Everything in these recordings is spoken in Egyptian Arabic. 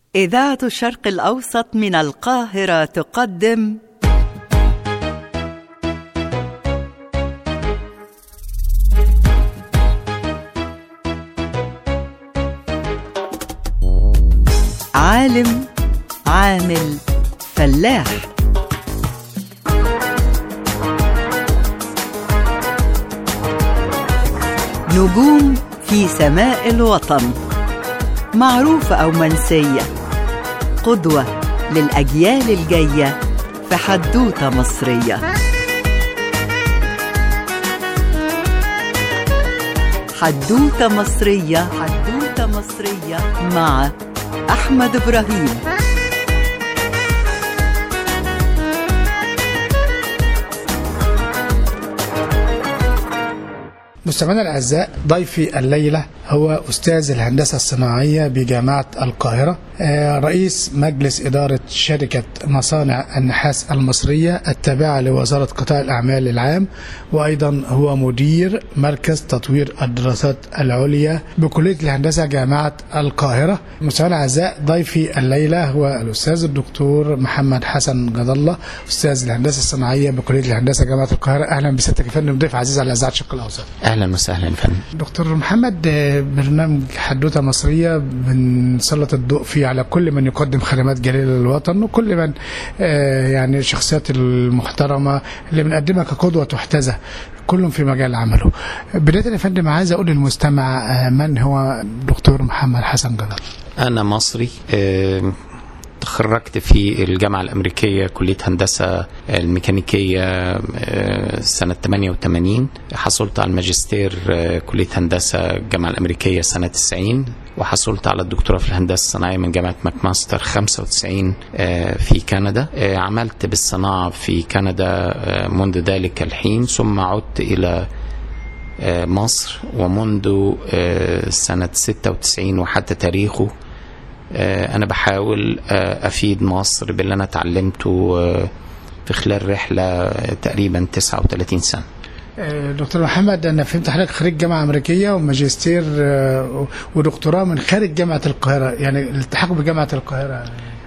إذاعة الشرق الأوسط من القاهرة تقدم عالم عامل فلاح نجوم في سماء الوطن معروفة أو منسية قدوة للأجيال الجاية في حدوتة مصرية حدوتة مصرية حدوتة مصرية مع أحمد إبراهيم مستمعينا الاعزاء ضيفي الليله هو استاذ الهندسه الصناعيه بجامعه القاهره آه، رئيس مجلس اداره شركه مصانع النحاس المصريه التابعه لوزاره قطاع الاعمال العام وايضا هو مدير مركز تطوير الدراسات العليا بكليه الهندسه جامعه القاهره مستمعينا الاعزاء ضيفي الليله هو الاستاذ الدكتور محمد حسن جد الله استاذ الهندسه الصناعيه بكليه الهندسه جامعه القاهره اهلا بسيادتك يا فندم ضيف عزيز على اذاعه الشرق الاوسط اهلا وسهلا يا فندم دكتور محمد آه، برنامج حدوته مصريه بنسلط الضوء فيه على كل من يقدم خدمات جليله للوطن وكل من آه، يعني الشخصيات المحترمه اللي بنقدمها كقدوه تحتذى كلهم في مجال عمله. بدايه يا فندم عايز اقول للمستمع آه، من هو دكتور محمد حسن جلال؟ انا مصري آه، تخرجت في الجامعة الأمريكية كلية هندسة الميكانيكية آه، سنة 88 حصلت على الماجستير آه، كلية هندسة الجامعة الأمريكية سنة 90 وحصلت على الدكتوراه في الهندسة الصناعية من جامعة ماكماستر 95 آه، في كندا آه، عملت بالصناعة في كندا آه، منذ ذلك الحين ثم عدت إلى آه، مصر ومنذ آه، سنة 96 وحتى تاريخه آه، أنا بحاول آه، أفيد مصر باللي أنا اتعلمته آه، في خلال رحلة آه، تقريبا 39 سنة آه، دكتور محمد انا فهمت حضرتك خريج جامعه امريكيه وماجستير آه، ودكتوراه من خارج جامعه القاهره يعني الالتحاق بجامعه القاهره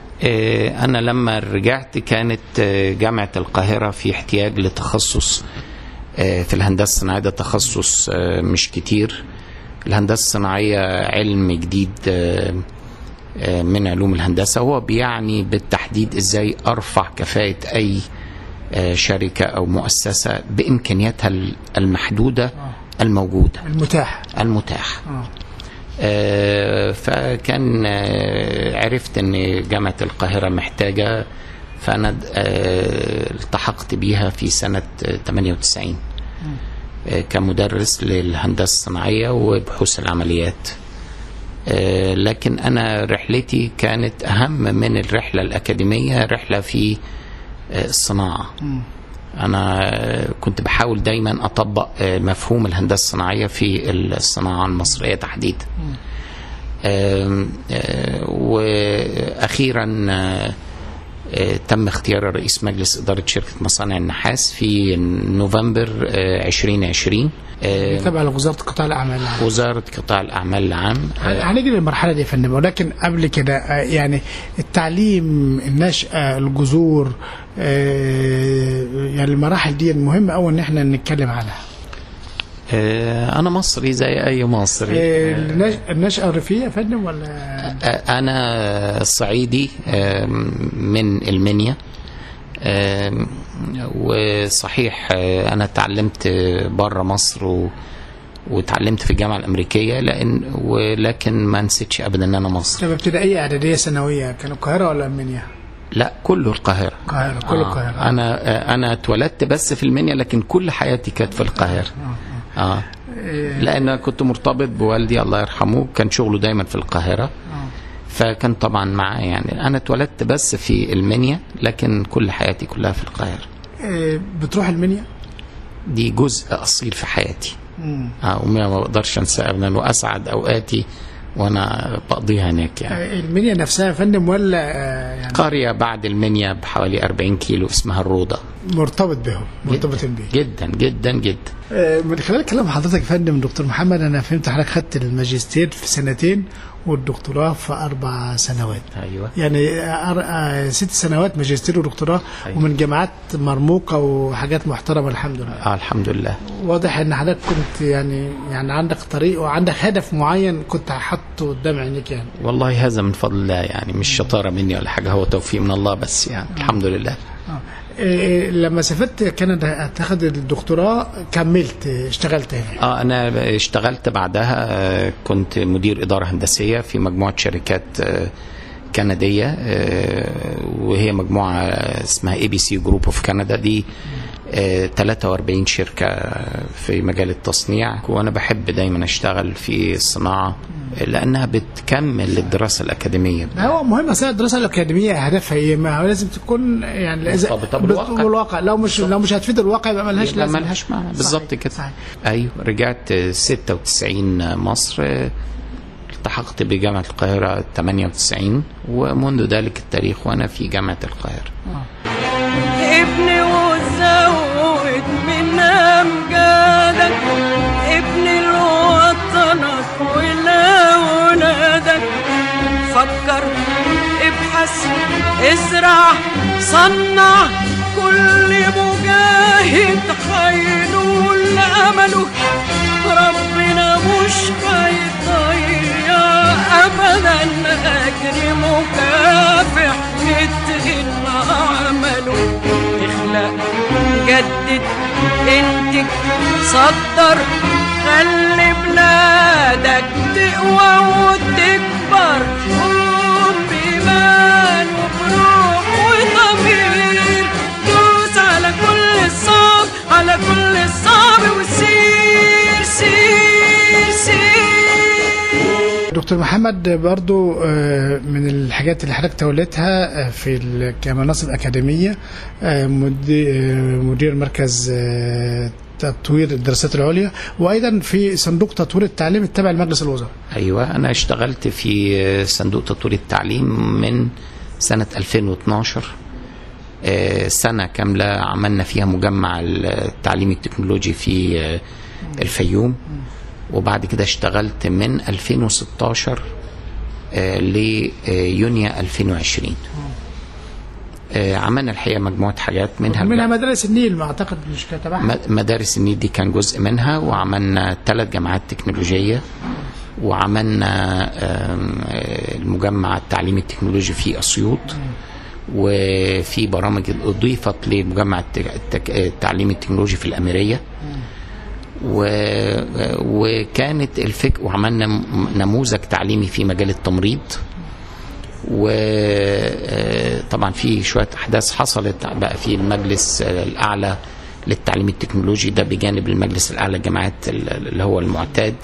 آه، أنا لما رجعت كانت آه، جامعة القاهرة في احتياج لتخصص آه، في الهندسة الصناعية ده تخصص آه، مش كتير الهندسة الصناعية علم جديد آه، آه، من علوم الهندسة هو بيعني بالتحديد ازاي ارفع كفاءة اي آه، شركة او مؤسسة بامكانياتها المحدودة الموجودة المتاح المتاحة آه. آه، فكان آه، عرفت ان جامعة القاهرة محتاجة فأنا آه، التحقت بيها في سنة آه، 98 آه، كمدرس للهندسة الصناعية وبحوث العمليات آه، لكن أنا رحلتي كانت أهم من الرحلة الأكاديمية رحلة في آه، الصناعة أنا آه، كنت بحاول دايما أطبق آه، مفهوم الهندسة الصناعية في الصناعة المصرية تحديدا آم، آه، وأخيرا آه، آه، تم اختيار رئيس مجلس إدارة شركة مصانع النحاس في نوفمبر آه، 2020 آه، تبع لوزاره قطاع الاعمال العام. وزارة قطاع الأعمال العام آه، هنيجي للمرحله دي يا فندم ولكن قبل كده آه، يعني التعليم النشأة الجذور آه، يعني المراحل دي مهمة أوي إن احنا نتكلم عنها آه، أنا مصري زي أي مصري آه، النش- النشأة الريفية يا فندم ولا آه، أنا صعيدي آه، من المنيا آه، وصحيح آه، أنا اتعلمت بره مصر و وتعلمت في الجامعة الأمريكية لأن ولكن ما نسيتش أبدا إن أنا مصري طب ابتدائية إعدادية ثانوية كانوا القاهرة ولا المنيا؟ لا كله القاهرة القاهرة كل القاهرة أنا آه، أنا اتولدت بس في المنيا لكن كل حياتي كانت في القاهرة آه. لأن أنا كنت مرتبط بوالدي الله يرحمه كان شغله دايما في القاهرة فكان طبعا معاه يعني أنا اتولدت بس في المنيا لكن كل حياتي كلها في القاهرة آه، بتروح المنيا؟ دي جزء أصيل في حياتي آه وما ما بقدرش أنساه أبدا وأسعد أوقاتي وأنا بقضيها هناك يعني آه، المنيا نفسها يا فندم ولا آه، يعني قرية بعد المنيا بحوالي 40 كيلو اسمها الروضة مرتبط بهم مرتبط بيه جدا جدا جدا آه، من خلال كلام حضرتك يا فندم دكتور محمد انا فهمت حضرتك خدت الماجستير في سنتين والدكتوراه في اربع سنوات ايوه يعني أر- آه، ست سنوات ماجستير ودكتوراه أيوة. ومن جامعات مرموقه وحاجات محترمه الحمد لله اه الحمد لله واضح ان حضرتك كنت يعني يعني عندك طريق وعندك هدف معين كنت حاطه قدام عينيك يعني والله هذا من فضل الله يعني مش شطاره مني ولا حاجه هو توفيق من الله بس يعني الحمد لله إيه لما سافرت كندا تاخد الدكتوراه كملت اشتغلت هنا اه انا اشتغلت بعدها آه، كنت مدير اداره هندسيه في مجموعه شركات آه، كنديه آه، وهي مجموعه اسمها اي بي سي جروب اوف كندا دي آه، 43 شركه في مجال التصنيع وانا بحب دايما اشتغل في الصناعه لانها بتكمل الدراسه الاكاديميه ما هو مهم اصل الدراسه الاكاديميه هدفها ايه؟ ما هو لازم تكون يعني إذا- مرتبطة بالواقع. بالواقع لو مش لو مش هتفيد الواقع يبقى ملهاش يبقى لازمه ملهاش معنى صحيح، بالظبط كده صحيح. ايوه رجعت 96 مصر التحقت بجامعة القاهرة 98 ومنذ ذلك التاريخ وأنا في جامعة القاهرة ابني وزود من امجادك ابني لوطنك ولأولادك فكر ابحث ازرع صنع كل مجاهد هينول امله ربنا مش هيضيع ابدا اجر مكافح يتقن عمله اخلق جدد انتج صدر خلي بلادك تقوى وتكبر قوم بإيمان وبروح وضمير دوس على كل الصعب على كل الصعب وسير سير سير دكتور محمد برضو آه، من الحاجات اللي حضرتك توليتها آه، في ال- كمناصب أكاديمية آه، مدي- آه، مدير مركز آه، تطوير الدراسات العليا وأيضا في صندوق تطوير التعليم التابع لمجلس الوزراء أيوة أنا اشتغلت في صندوق تطوير التعليم من سنة 2012 آه، سنة كاملة عملنا فيها مجمع التعليم التكنولوجي في آه، الفيوم وبعد كده اشتغلت من 2016 آه، ليونيو 2020 آه، عملنا الحقيقة مجموعة حاجات منها منها مدارس النيل ما أعتقد مش كتبعها م- مدارس النيل دي كان جزء منها وعملنا ثلاث جامعات تكنولوجية وعملنا آم، آه، المجمع التعليمي التكنولوجي في أسيوط وفي برامج أضيفت لمجمع الت- التك- التعليم التكنولوجي في الأميرية و... وكانت الفك وعملنا م- نموذج تعليمي في مجال التمريض وطبعا في شويه احداث حصلت بقى في المجلس الاعلى للتعليم التكنولوجي ده بجانب المجلس الاعلى للجامعات اللي هو المعتاد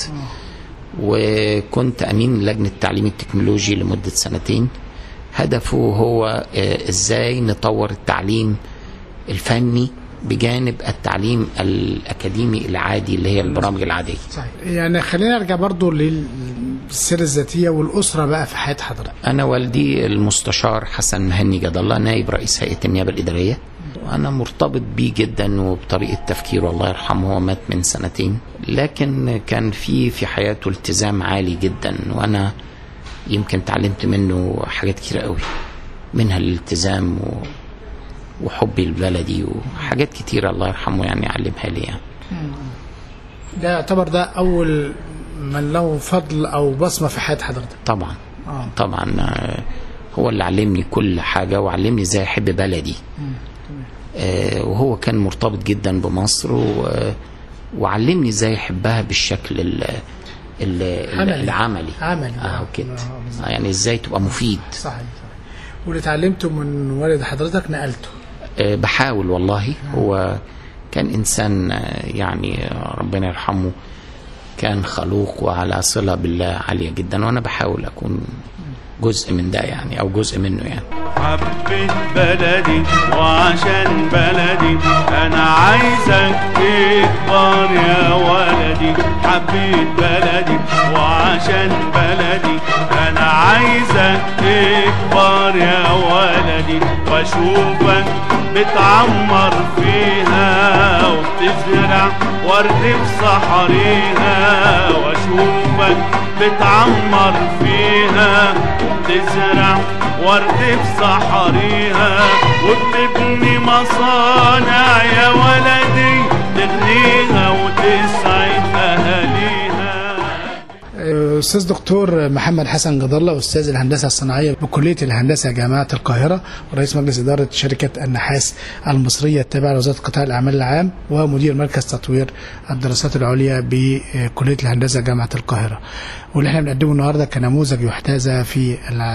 وكنت امين لجنه التعليم التكنولوجي لمده سنتين هدفه هو آه، ازاي نطور التعليم الفني بجانب التعليم الاكاديمي العادي اللي هي البرامج العاديه صحيح يعني خلينا نرجع برضو للسيرة الذاتية والأسرة بقى في حياة حضرتك أنا والدي المستشار حسن مهني جد الله نائب رئيس هيئة النيابة الإدارية أنا مرتبط بيه جدا وبطريقة تفكيره الله يرحمه هو مات من سنتين لكن كان في في حياته التزام عالي جدا وأنا يمكن تعلمت منه حاجات كتيرة قوي منها الالتزام و... وحبي لبلدي وحاجات كتيرة الله يرحمه يعني علمها لي يعني ده يعتبر ده أول من له فضل أو بصمة في حياة حضرتك طبعا آه. طبعا آه، هو اللي علمني كل حاجة وعلمني ازاي احب بلدي آه، وهو كان مرتبط جدا بمصر و... وعلمني ازاي احبها بالشكل ال... ال... عملي. العملي عملي. اه كده آه، بالظبط. آه، يعني ازاي تبقى مفيد صحيح صحيح واللي اتعلمته من والد حضرتك نقلته آه، بحاول والله هو كان انسان آه، يعني آه، ربنا يرحمه كان خلوق وعلى صله بالله عاليه جدا وانا بحاول اكون جزء من ده يعني او جزء منه يعني حبيت بلدي وعشان بلدي انا عايزك تكبر يا ولدي حبيت بلدي وعشان بلدي انا عايزك تكبر يا ولدي واشوفك بتعمر فيها وبتزرع ورد في صحريها واشوفك قلوبك بتعمر فيها وبتزرع ورد في صحاريها وبتبني مصانع يا ولدي تغنيها وتسعد أهاليها استاذ دكتور محمد حسن جد الله استاذ الهندسه الصناعيه بكليه الهندسه جامعه القاهره ورئيس مجلس اداره شركه النحاس المصريه التابعه لوزاره قطاع الاعمال العام ومدير مركز تطوير الدراسات العليا بكليه الهندسه جامعه القاهره واللي احنا بنقدمه النهارده كنموذج يحتذى في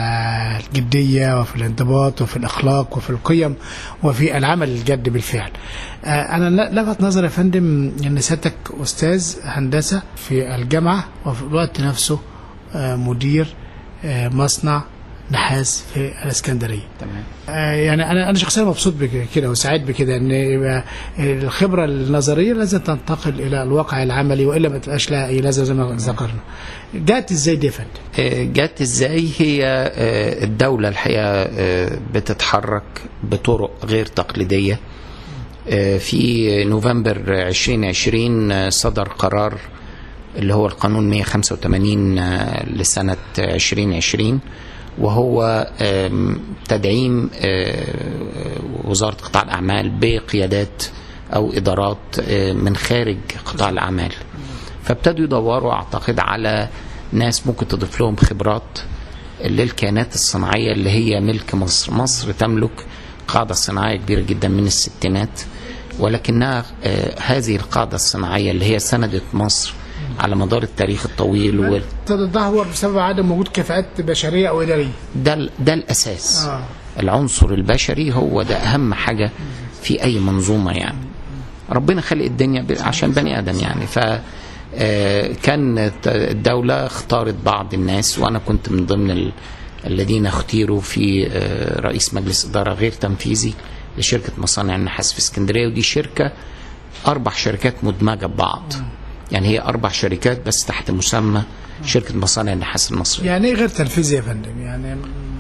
الجديه وفي الانضباط وفي الاخلاق وفي القيم وفي العمل الجد بالفعل. آه، انا لفت نظري يا فندم ان سيادتك استاذ هندسه في الجامعه وفي الوقت نفسه آه، مدير آه، مصنع نحاس في الاسكندريه. تمام آه، يعني انا انا شخصيا مبسوط بكده وسعيد بكده ان يبقى الخبره النظريه لازم تنتقل الى الواقع العملي والا ما تبقاش لها اي لازمه زي ما ذكرنا. جات ازاي دي يا فندم؟ آه، جت ازاي هي آه، الدولة الحقيقة آه، بتتحرك بطرق غير تقليدية آه، في نوفمبر 2020 آه، صدر قرار اللي هو القانون 185 آه، لسنة 2020 وهو آم، تدعيم آه، وزارة قطاع الأعمال بقيادات أو إدارات آه، من خارج قطاع الأعمال فابتدوا يدوروا أعتقد على ناس ممكن تضيف لهم خبرات للكيانات الصناعية اللي هي ملك مصر مصر تملك قاعدة صناعية كبيرة جدا من الستينات ولكنها آه، هذه القاعدة الصناعية اللي هي سندت مصر على مدار التاريخ الطويل وال... تتدهور بسبب عدم وجود كفاءات بشريه او اداريه. ده ال- ده الاساس آه. العنصر البشري هو ده اهم حاجه في اي منظومه يعني ربنا خلق الدنيا ب- عشان بني ادم يعني ف آه، كان الدولة اختارت بعض الناس وأنا كنت من ضمن ال- الذين اختيروا في آه، رئيس مجلس إدارة غير تنفيذي لشركة مصانع النحاس في اسكندرية ودي شركة أربع شركات مدمجة ببعض يعني هي أربع شركات بس تحت مسمى شركة مصانع النحاس المصرية يعني ايه غير تنفيذي يا فندم؟ يعني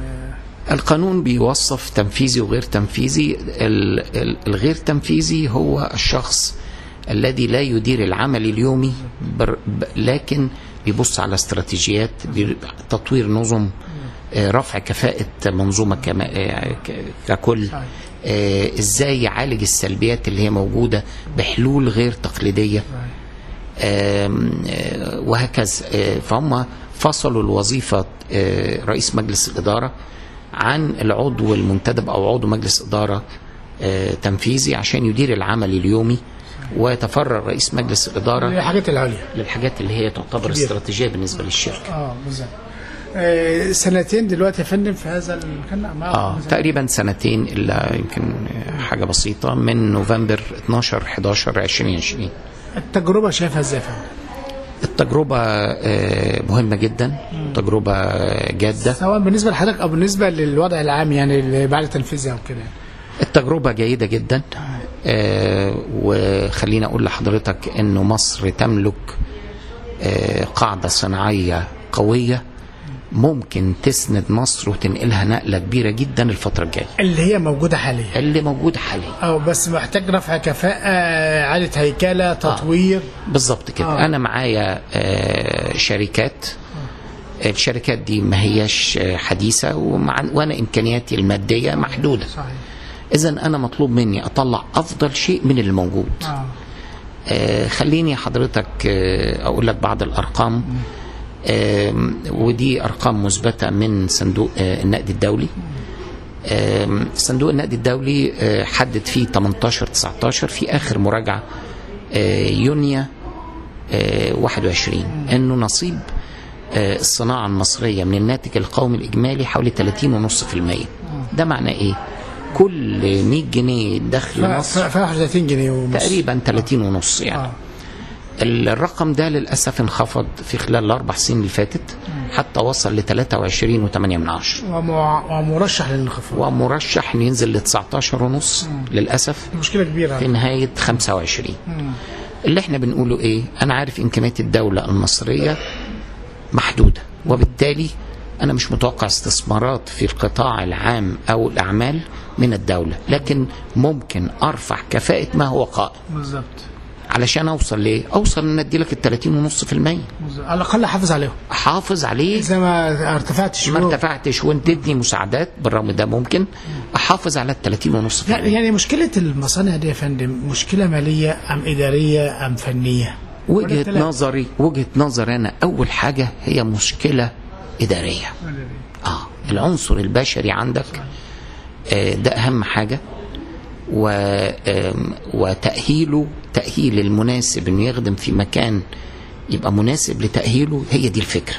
القانون بيوصف تنفيذي وغير تنفيذي ال- ال- الغير تنفيذي هو الشخص الذي لا يدير العمل اليومي بر- ب- لكن بيبص على استراتيجيات بي- تطوير نظم آه، رفع كفاءة منظومة كما آه، ك- ككل آه، ازاي يعالج السلبيات اللي هي موجودة بحلول غير تقليدية آم، آه، وهكذا آه، فهم فصلوا الوظيفة آه، رئيس مجلس الإدارة عن العضو المنتدب أو عضو مجلس إدارة آه، تنفيذي عشان يدير العمل اليومي ويتفرغ رئيس مجلس الإدارة الحاجات العليا. للحاجات اللي هي تعتبر استراتيجية بالنسبة للشركة اه بالظبط. آه، سنتين دلوقتي يا فندم في هذا المكان مع اه تقريبا سنتين الا يمكن آه، حاجه بسيطه من نوفمبر 12 11 2020 التجربه شايفها ازاي يا فندم؟ التجربه آه، مهمه جدا تجربه جاده سواء بالنسبه لحضرتك او بالنسبه للوضع العام يعني اللي بعد تنفيذها وكده التجربة جيدة جدا آه وخليني أقول لحضرتك أنه مصر تملك آه قاعدة صناعية قوية ممكن تسند مصر وتنقلها نقلة كبيرة جدا الفترة الجاية اللي هي موجوده حاليا اللي موجودة حاليا اه بس محتاج رفع كفاءه اعاده هيكله تطوير بالظبط كده آه. آه. أنا معايا آه شركات الشركات دي ما هياش آه، حديثة ومع وأنا إمكانياتي المادية محدودة صحيح إذا أنا مطلوب مني أطلع أفضل شيء من اللي موجود اه آه، خليني حضرتك آه، اقول لك بعض الارقام آم، ودي ارقام مثبته من صندوق آه، النقد الدولي آم، صندوق النقد الدولي آه، حدد فيه 18 19 في اخر مراجعه آه، يونيو آه، 21 انه نصيب آه، الصناعه المصريه من الناتج القومي الاجمالي حوالي 30.5% ده معناه ايه؟ كل 100 جنيه دخل مصر ف 31 جنيه ونص تقريبا 30 ونص يعني آه. الرقم ده للاسف انخفض في خلال الاربع سنين اللي فاتت حتى وصل ل 23.8 من عشرة ومع- ومرشح للانخفاض ومرشح انه ينزل ل 19 ونص للاسف مشكله كبيره في نهايه 25 اللي احنا بنقوله ايه انا عارف امكانيات الدوله المصريه محدوده وبالتالي انا مش متوقع استثمارات في القطاع العام او الاعمال من الدوله لكن ممكن ارفع كفاءه ما هو قائم بالظبط علشان اوصل ليه اوصل ان ادي لك ال 30 ونص في المية على الاقل حافظ عليهم احافظ عليه زي ما ارتفعت ما شويه ارتفعتش وانت تدي مساعدات بالرغم ده ممكن احافظ على ال 30 ونص في يعني المية يعني مشكله المصانع دي يا فندم مشكله ماليه ام اداريه ام فنيه ولا وجهة التلاتة؟ نظري وجهة نظري أنا أول حاجة هي مشكلة إدارية آه العنصر البشري عندك آه ده أهم حاجة و آم، وتأهيله تأهيل المناسب إنه يخدم في مكان يبقى مناسب لتأهيله هي دي الفكرة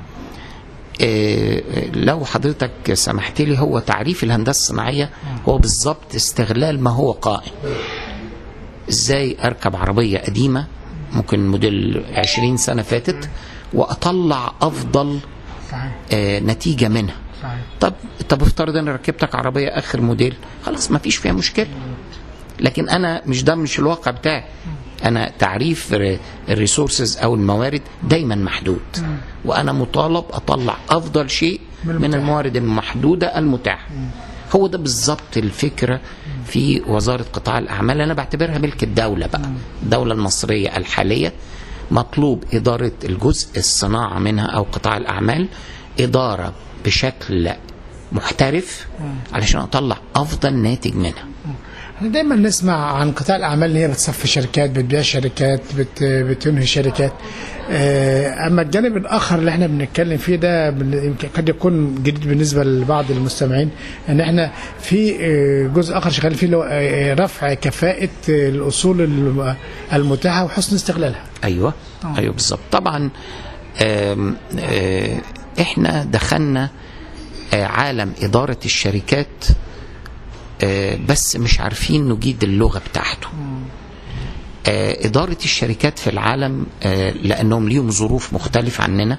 آه، لو حضرتك سمحت لي هو تعريف الهندسة الصناعية هو بالظبط استغلال ما هو قائم ازاي اركب عربيه قديمه ممكن موديل 20 سنه فاتت واطلع افضل صحيح آه نتيجه منها صحيح طب طب افترض انا ركبتك عربيه اخر موديل خلاص ما فيش فيها مشكله لكن انا مش ده مش الواقع بتاعي انا تعريف ر- الريسورسز او الموارد دايما محدود وانا مطالب اطلع افضل شيء من من المتاح. الموارد المحدوده المتاحه هو ده بالظبط الفكره في وزاره قطاع الاعمال انا بعتبرها ملك الدوله بقى الدوله المصريه الحاليه مطلوب اداره الجزء الصناعه منها او قطاع الاعمال اداره بشكل محترف علشان اطلع افضل ناتج منها احنا دايما نسمع عن قطاع الاعمال اللي هي بتصفي شركات بتبيع شركات بت بتنهي شركات آه، اما الجانب الاخر اللي احنا بنتكلم فيه ده بن- يمكن قد يكون جديد بالنسبه لبعض المستمعين ان احنا في آه، جزء اخر شغال فيه اللي هو آه، رفع كفاءه آه، الاصول الم- المتاحه وحسن استغلالها ايوه ايوه بالظبط طبعا آم، آه، احنا دخلنا آه، عالم اداره الشركات آه، بس مش عارفين نجيد اللغه بتاعته آه، إدارة الشركات في العالم آه، لأنهم ليهم ظروف مختلفة عننا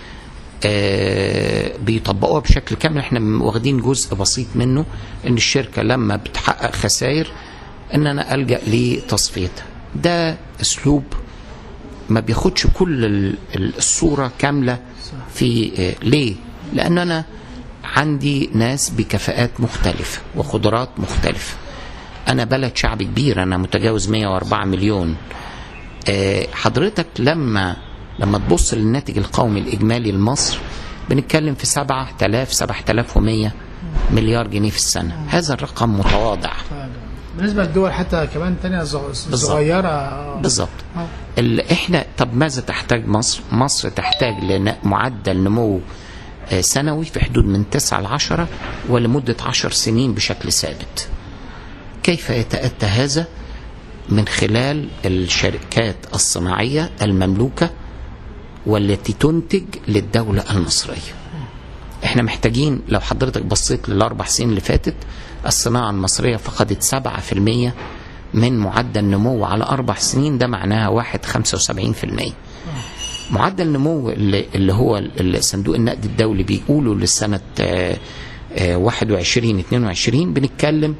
آه، بيطبقوها بشكل كامل احنا واخدين جزء بسيط منه ان الشركة لما بتحقق خسائر ان انا ألجأ لتصفيتها ده اسلوب ما بياخدش كل ال- ال- الصورة كاملة في آه، ليه لأن أنا عندي ناس بكفاءات مختلفة وقدرات مختلفة أنا بلد شعب كبير أنا متجاوز 104 مليون آه، حضرتك لما لما تبص للناتج القومي الإجمالي لمصر بنتكلم في 7000 7100 مليار جنيه في السنة هذا الرقم متواضع بالنسبه للدول حتى كمان تانية صغ- صغيره بالظبط ال- احنا طب ماذا تحتاج مصر؟ مصر تحتاج لمعدل نمو آه، سنوي في حدود من 9 ل 10 ولمدة 10 سنين بشكل ثابت. كيف يتأتى هذا؟ من خلال الشركات الصناعية المملوكة والتي تنتج للدولة المصرية. احنا محتاجين لو حضرتك بصيت للاربع سنين اللي فاتت الصناعه المصريه فقدت 7% من معدل نمو على اربع سنين ده معناها واحد 75% معدل نمو اللي, اللي هو اللي صندوق النقد الدولي بيقوله لسنه آه، آه، 21 22 بنتكلم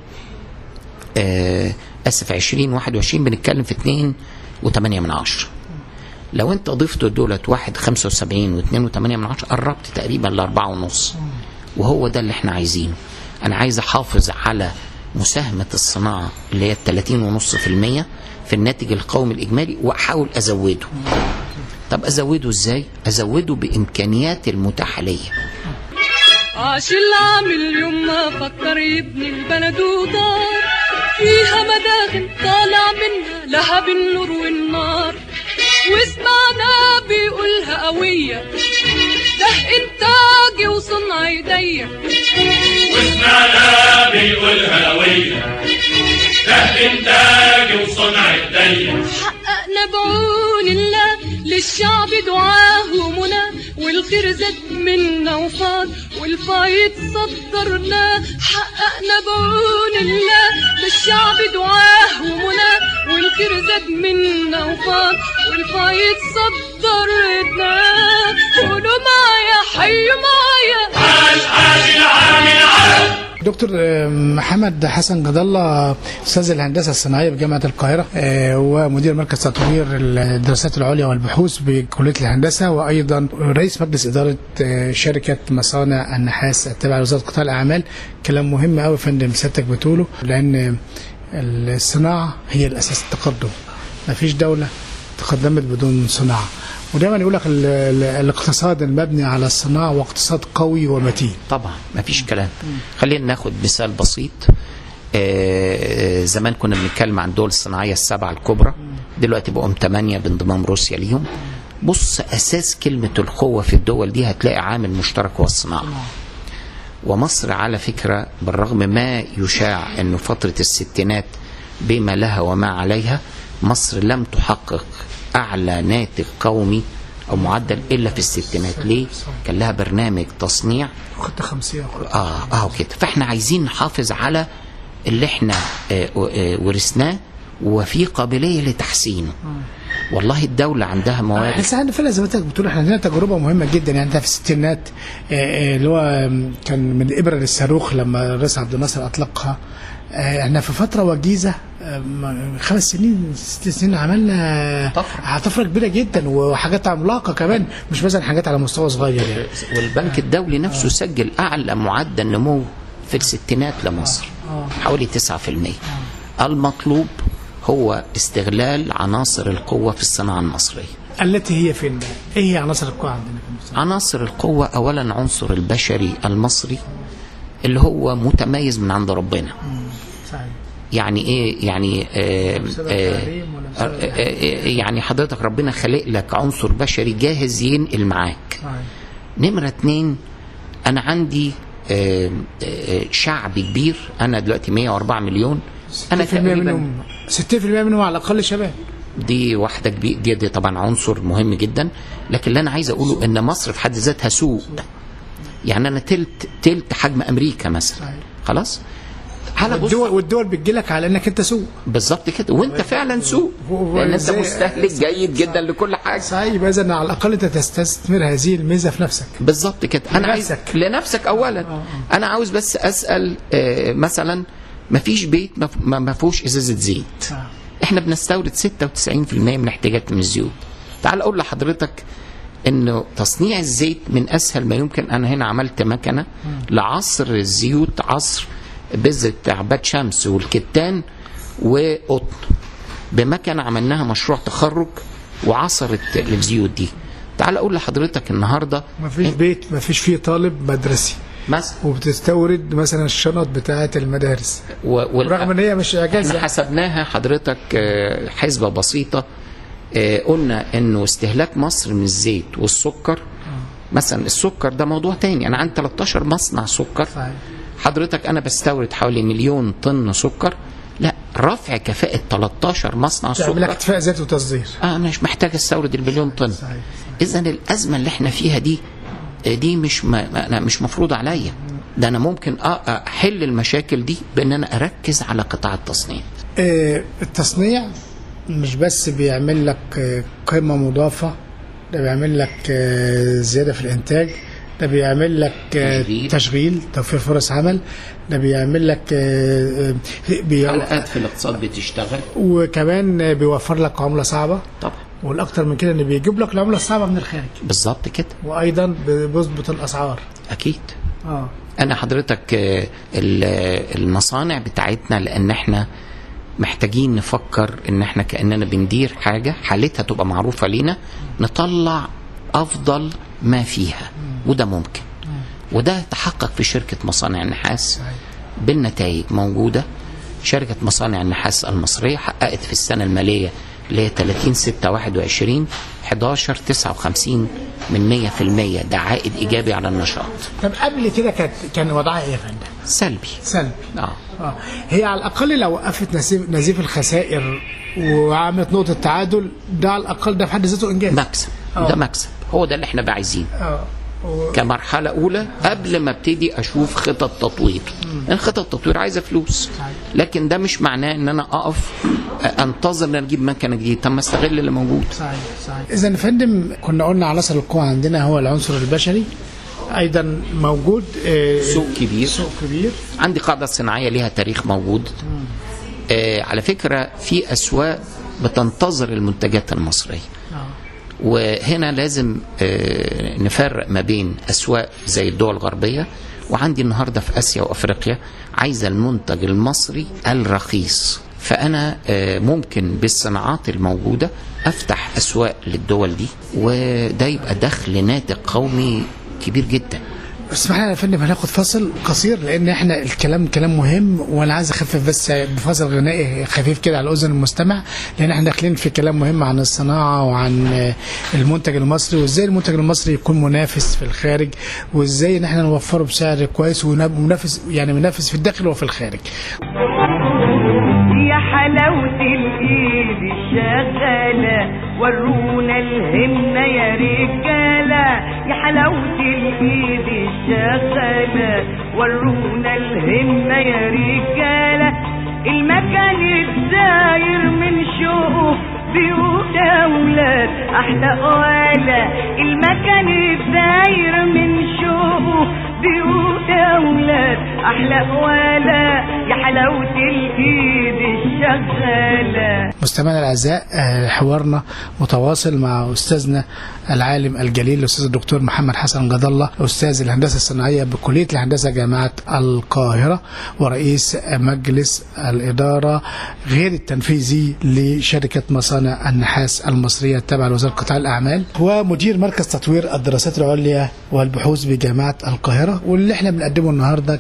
آه، اسف 20 21 بنتكلم في 2 و8 من عشرة لو انت ضفت دولت واحد 75 و2 و8 من عشرة قربت تقريبا لأربعة ونص وهو ده اللي احنا عايزينه انا عايز احافظ على مساهمة الصناعة اللي هي التلاتين ونص في المية في الناتج القومي الإجمالي وأحاول أزوده طب أزوده إزاي؟ أزوده بإمكانياتي المتاحة ليا عاش العامل يوم ما فكر يبني البلد ودار فيها مداخل طالع منها لهب النور والنار وسمعنا بيقولها قوية ده إنتاجي وصنع إيديا وسمعنا بيقولها قوية ده إنتاج وصنع إيديا حققنا بعون الله للشعب دعاه ومنى والخير زاد منا وفاض والفايد صدرناه حققنا بعون الله للشعب دعاه ومنى والخير زاد منا وفاض والفايد صدرناه قولوا معايا حيوا معايا عاش عاش العامل عاش دكتور آه، محمد حسن جد الله استاذ الهندسه الصناعيه بجامعه القاهره آه، ومدير مركز تطوير الدراسات العليا والبحوث بكليه الهندسه وايضا رئيس مجلس اداره آه، شركه مصانع النحاس التابعه لوزاره قطاع الاعمال كلام مهم قوي يا فندم سيادتك بتقوله لان الصناعه هي الاساس التقدم ما فيش دوله تقدمت بدون صناعه ودايما يقول لك ال- ال- الاقتصاد المبني على الصناعه واقتصاد قوي ومتين طبعا ما فيش كلام خلينا ناخد مثال بسيط آه، زمان كنا بنتكلم عن دول الصناعية السبعة الكبرى دلوقتي بقوا ثمانية بانضمام روسيا ليهم بص أساس كلمة القوة في الدول دي هتلاقي عامل مشترك هو الصناعة ومصر على فكرة بالرغم ما يشاع أنه فترة الستينات بما لها وما عليها مصر لم تحقق أعلى ناتج قومي أو معدل إلا في الستينات ليه؟ كان لها برنامج تصنيع خدت 50 اه اه كده فاحنا عايزين نحافظ على اللي احنا آه آه ورثناه وفي قابليه لتحسينه والله الدوله عندها موارد احس ان فعلا زي ما انت بتقول احنا عندنا تجربه مهمه جدا يعني انت في الستينات آه، آه، اللي هو كان من الابره للصاروخ لما الرئيس عبد الناصر اطلقها آه، احنا في فتره وجيزه آه، م- خمس سنين ست سنين عملنا طفرة. طفره كبيره جدا وحاجات عملاقه كمان مش مثلا حاجات على مستوى صغير يعني والبنك الدولي نفسه سجل اعلى معدل نمو في الستينات لمصر حوالي 9% المطلوب هو استغلال عناصر القوه في الصناعه المصريه التي هي فين بقى؟ ايه هي عناصر القوى عندنا في المستقبل؟ عناصر القوة أولا عنصر البشري المصري اللي هو متميز من عند ربنا صحيح يعني ايه يعني آه بسبب آه التعليم ولا آه بسبب آه يعني حضرتك ربنا خلق لك عنصر بشري جاهز ينقل معاك صحيح نمرة اتنين أنا عندي آه آه شعب كبير أنا دلوقتي 104 مليون أنا 60% تقريبا منهم 60% منهم على الاقل شباب دي واحدة كبيرة دي, دي طبعا عنصر مهم جدا لكن اللي أنا عايز أقوله إن مصر في حد ذاتها سوق يعني أنا تلت تلت حجم أمريكا مثلا صحيح. خلاص على بص والدول والدول بتجيلك على انك انت سوق بالظبط كده وانت فعلا سوق هو- لان انت زي- مستهلك جيد جدا لكل حاجه صحيح يبقى اذا على الاقل انت تستثمر هذه الميزه في نفسك بالظبط كده انا عايز لنفسك. لنفسك اولا انا عاوز بس اسال آه، مثلا ما فيش بيت ما ف- ما ما فيهوش ازازه زيت احنا بنستورد 96% من احتياجاتنا من الزيوت تعال اقول لحضرتك انه تصنيع الزيت من اسهل ما يمكن انا هنا عملت مكنه لعصر الزيوت عصر بذره عباد شمس والكتان وقطن بمكنه عملناها مشروع تخرج وعصرت الزيوت دي تعال اقول لحضرتك النهارده ما فيش بيت ما فيش فيه طالب مدرسي مثلا وبتستورد مثلا الشنط بتاعه المدارس و- وال- رغم ان هي مش اعجاز احنا حسبناها حضرتك آه، حسبة بسيطة آه، قلنا انه استهلاك مصر من الزيت والسكر مثلا السكر ده موضوع تاني انا عندي 13 مصنع سكر صحيح. حضرتك انا بستورد حوالي مليون طن سكر لا رفع كفاءة 13 مصنع تعمل لك سكر اكتفاء ذاتي وتصدير آه، انا مش محتاج استورد المليون طن صحيح. اذا الازمه اللي احنا فيها دي آه، دي مش ما ما- انا مش مفروض عليا ده انا ممكن أ- احل المشاكل دي بان انا اركز على قطاع التصنيع آه، التصنيع مش بس بيعمل لك آه، قيمة مضافة ده بيعمل لك آه، زيادة في الإنتاج ده بيعمل لك آه، تشغيل. تشغيل توفير فرص عمل ده بيعمل لك آه، آه، بي- حلقات في الاقتصاد بتشتغل وكمان آه، بيوفر لك عملة صعبة طبعا والأكتر من كده إن بيجيب لك العملة الصعبة من الخارج بالظبط كده وأيضا بيظبط الأسعار اكيد اه انا حضرتك آه، ال- المصانع بتاعتنا لان احنا محتاجين نفكر ان احنا كاننا بندير حاجه حالتها تبقى معروفه لينا نطلع افضل ما فيها وده ممكن وده تحقق في شركه مصانع النحاس بالنتائج موجوده شركه مصانع النحاس المصريه حققت في السنه الماليه اللي هي 30 6 21 11 59 من 100% ده عائد ايجابي على النشاط طب قبل كده كانت كان وضعها إيه يا فندم؟ سلبي سلبي اه آه. هي على الاقل لو وقفت نزيف, نزيف الخسائر وعملت نقطه تعادل ده على الاقل ده في حد ذاته انجاز مكسب ده مكسب هو ده اللي احنا بقى عايزينه اه و- كمرحله اولى قبل ما ابتدي اشوف خطط تطوير لان خطط التطوير عايزه فلوس لكن ده مش معناه ان انا اقف انتظر ان أنا اجيب مكنه جديده طب ما استغل اللي موجود صحيح صحيح اذا يا فندم كنا قلنا عناصر القوى عندنا هو العنصر البشري ايضا موجود آه، سوق كبير سوق كبير عندي قاعده صناعيه ليها تاريخ موجود آه على فكره في اسواق بتنتظر المنتجات المصريه وهنا لازم آه، نفرق ما بين اسواق زي الدول الغربيه وعندي النهارده في اسيا وافريقيا عايزه المنتج المصري الرخيص فانا آه، ممكن بالصناعات الموجوده افتح اسواق للدول دي وده يبقى دخل ناتج قومي كبير جدا اسمح لنا يا فندم هناخد فاصل قصير لان احنا الكلام كلام مهم وانا عايز اخفف بس بفاصل غنائي خفيف كده على اذن المستمع لان احنا داخلين في كلام مهم عن الصناعه وعن آه، المنتج المصري وازاي المنتج المصري يكون منافس في الخارج وازاي ان احنا نوفره بسعر كويس ومنافس يعني منافس في الداخل وفي الخارج يا حلاوة الإيد الشغالة ورونا الهمة يا رجالة يا حلاوة الإيد الشغالة ورونا الهمة يا رجالة المكان الداير من شوقه بيوت أولاد أحلى ولا المكان الداير من شوقه بيوت أولاد أحلى ولا يا حلاوة الإيد الشغالة مستمعينا الاعزاء آه، حوارنا متواصل مع استاذنا العالم الجليل الاستاذ الدكتور محمد حسن جد الله استاذ الهندسه الصناعيه بكليه الهندسه جامعه القاهره ورئيس مجلس الاداره غير التنفيذي لشركه مصانع النحاس المصريه التابعه لوزاره قطاع الاعمال ومدير مركز تطوير الدراسات العليا والبحوث بجامعه القاهره واللي احنا بنقدمه النهارده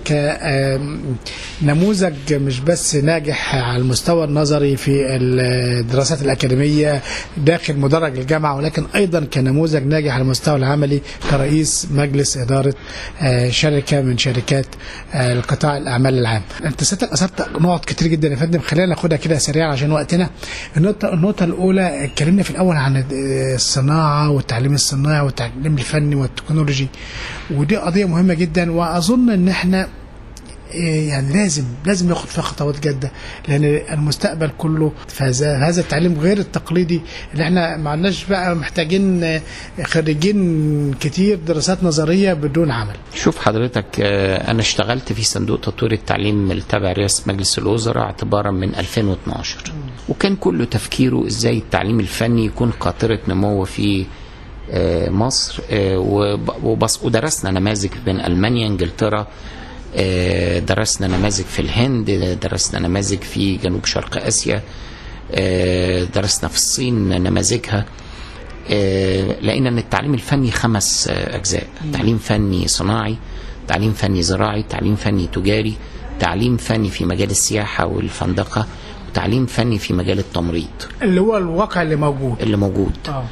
كنموذج مش بس ناجح على المستوى النظري في الدراسات الأكاديمية داخل مدرج الجامعة ولكن أيضا كنموذج ناجح على المستوى العملي كرئيس مجلس إدارة آه، شركة من شركات آه، القطاع الأعمال العام أنت سيادتك أثرت نقط كتير جدا يا فندم خلينا ناخدها كده سريعا عشان وقتنا النقطة, النقطة الأولى اتكلمنا في الأول عن الصناعة والتعليم الصناعي والتعليم الفني والتكنولوجي ودي قضية مهمة جدا وأظن إن احنا إيه يعني لازم لازم ناخد فيها خطوات جاده لان المستقبل كله فهذا هذا التعليم غير التقليدي اللي احنا ما عندناش بقى محتاجين آه، خريجين كتير دراسات نظريه بدون عمل شوف حضرتك آه، انا اشتغلت في صندوق تطوير التعليم التابع رئاسه مجلس الوزراء اعتبارا من 2012 وكان كله تفكيره ازاي التعليم الفني يكون قاطره نمو في آه، مصر آه، وب- وبص ودرسنا نماذج بين المانيا انجلترا آه، درسنا نماذج في الهند درسنا نماذج في جنوب شرق اسيا آه، درسنا في الصين نماذجها آه، لقينا ان التعليم الفني خمس آه، اجزاء تعليم فني صناعي تعليم فني زراعي تعليم فني تجاري تعليم فني في مجال السياحه والفندقه وتعليم فني في مجال التمريض اللي هو الواقع اللي موجود اللي موجود اه آه،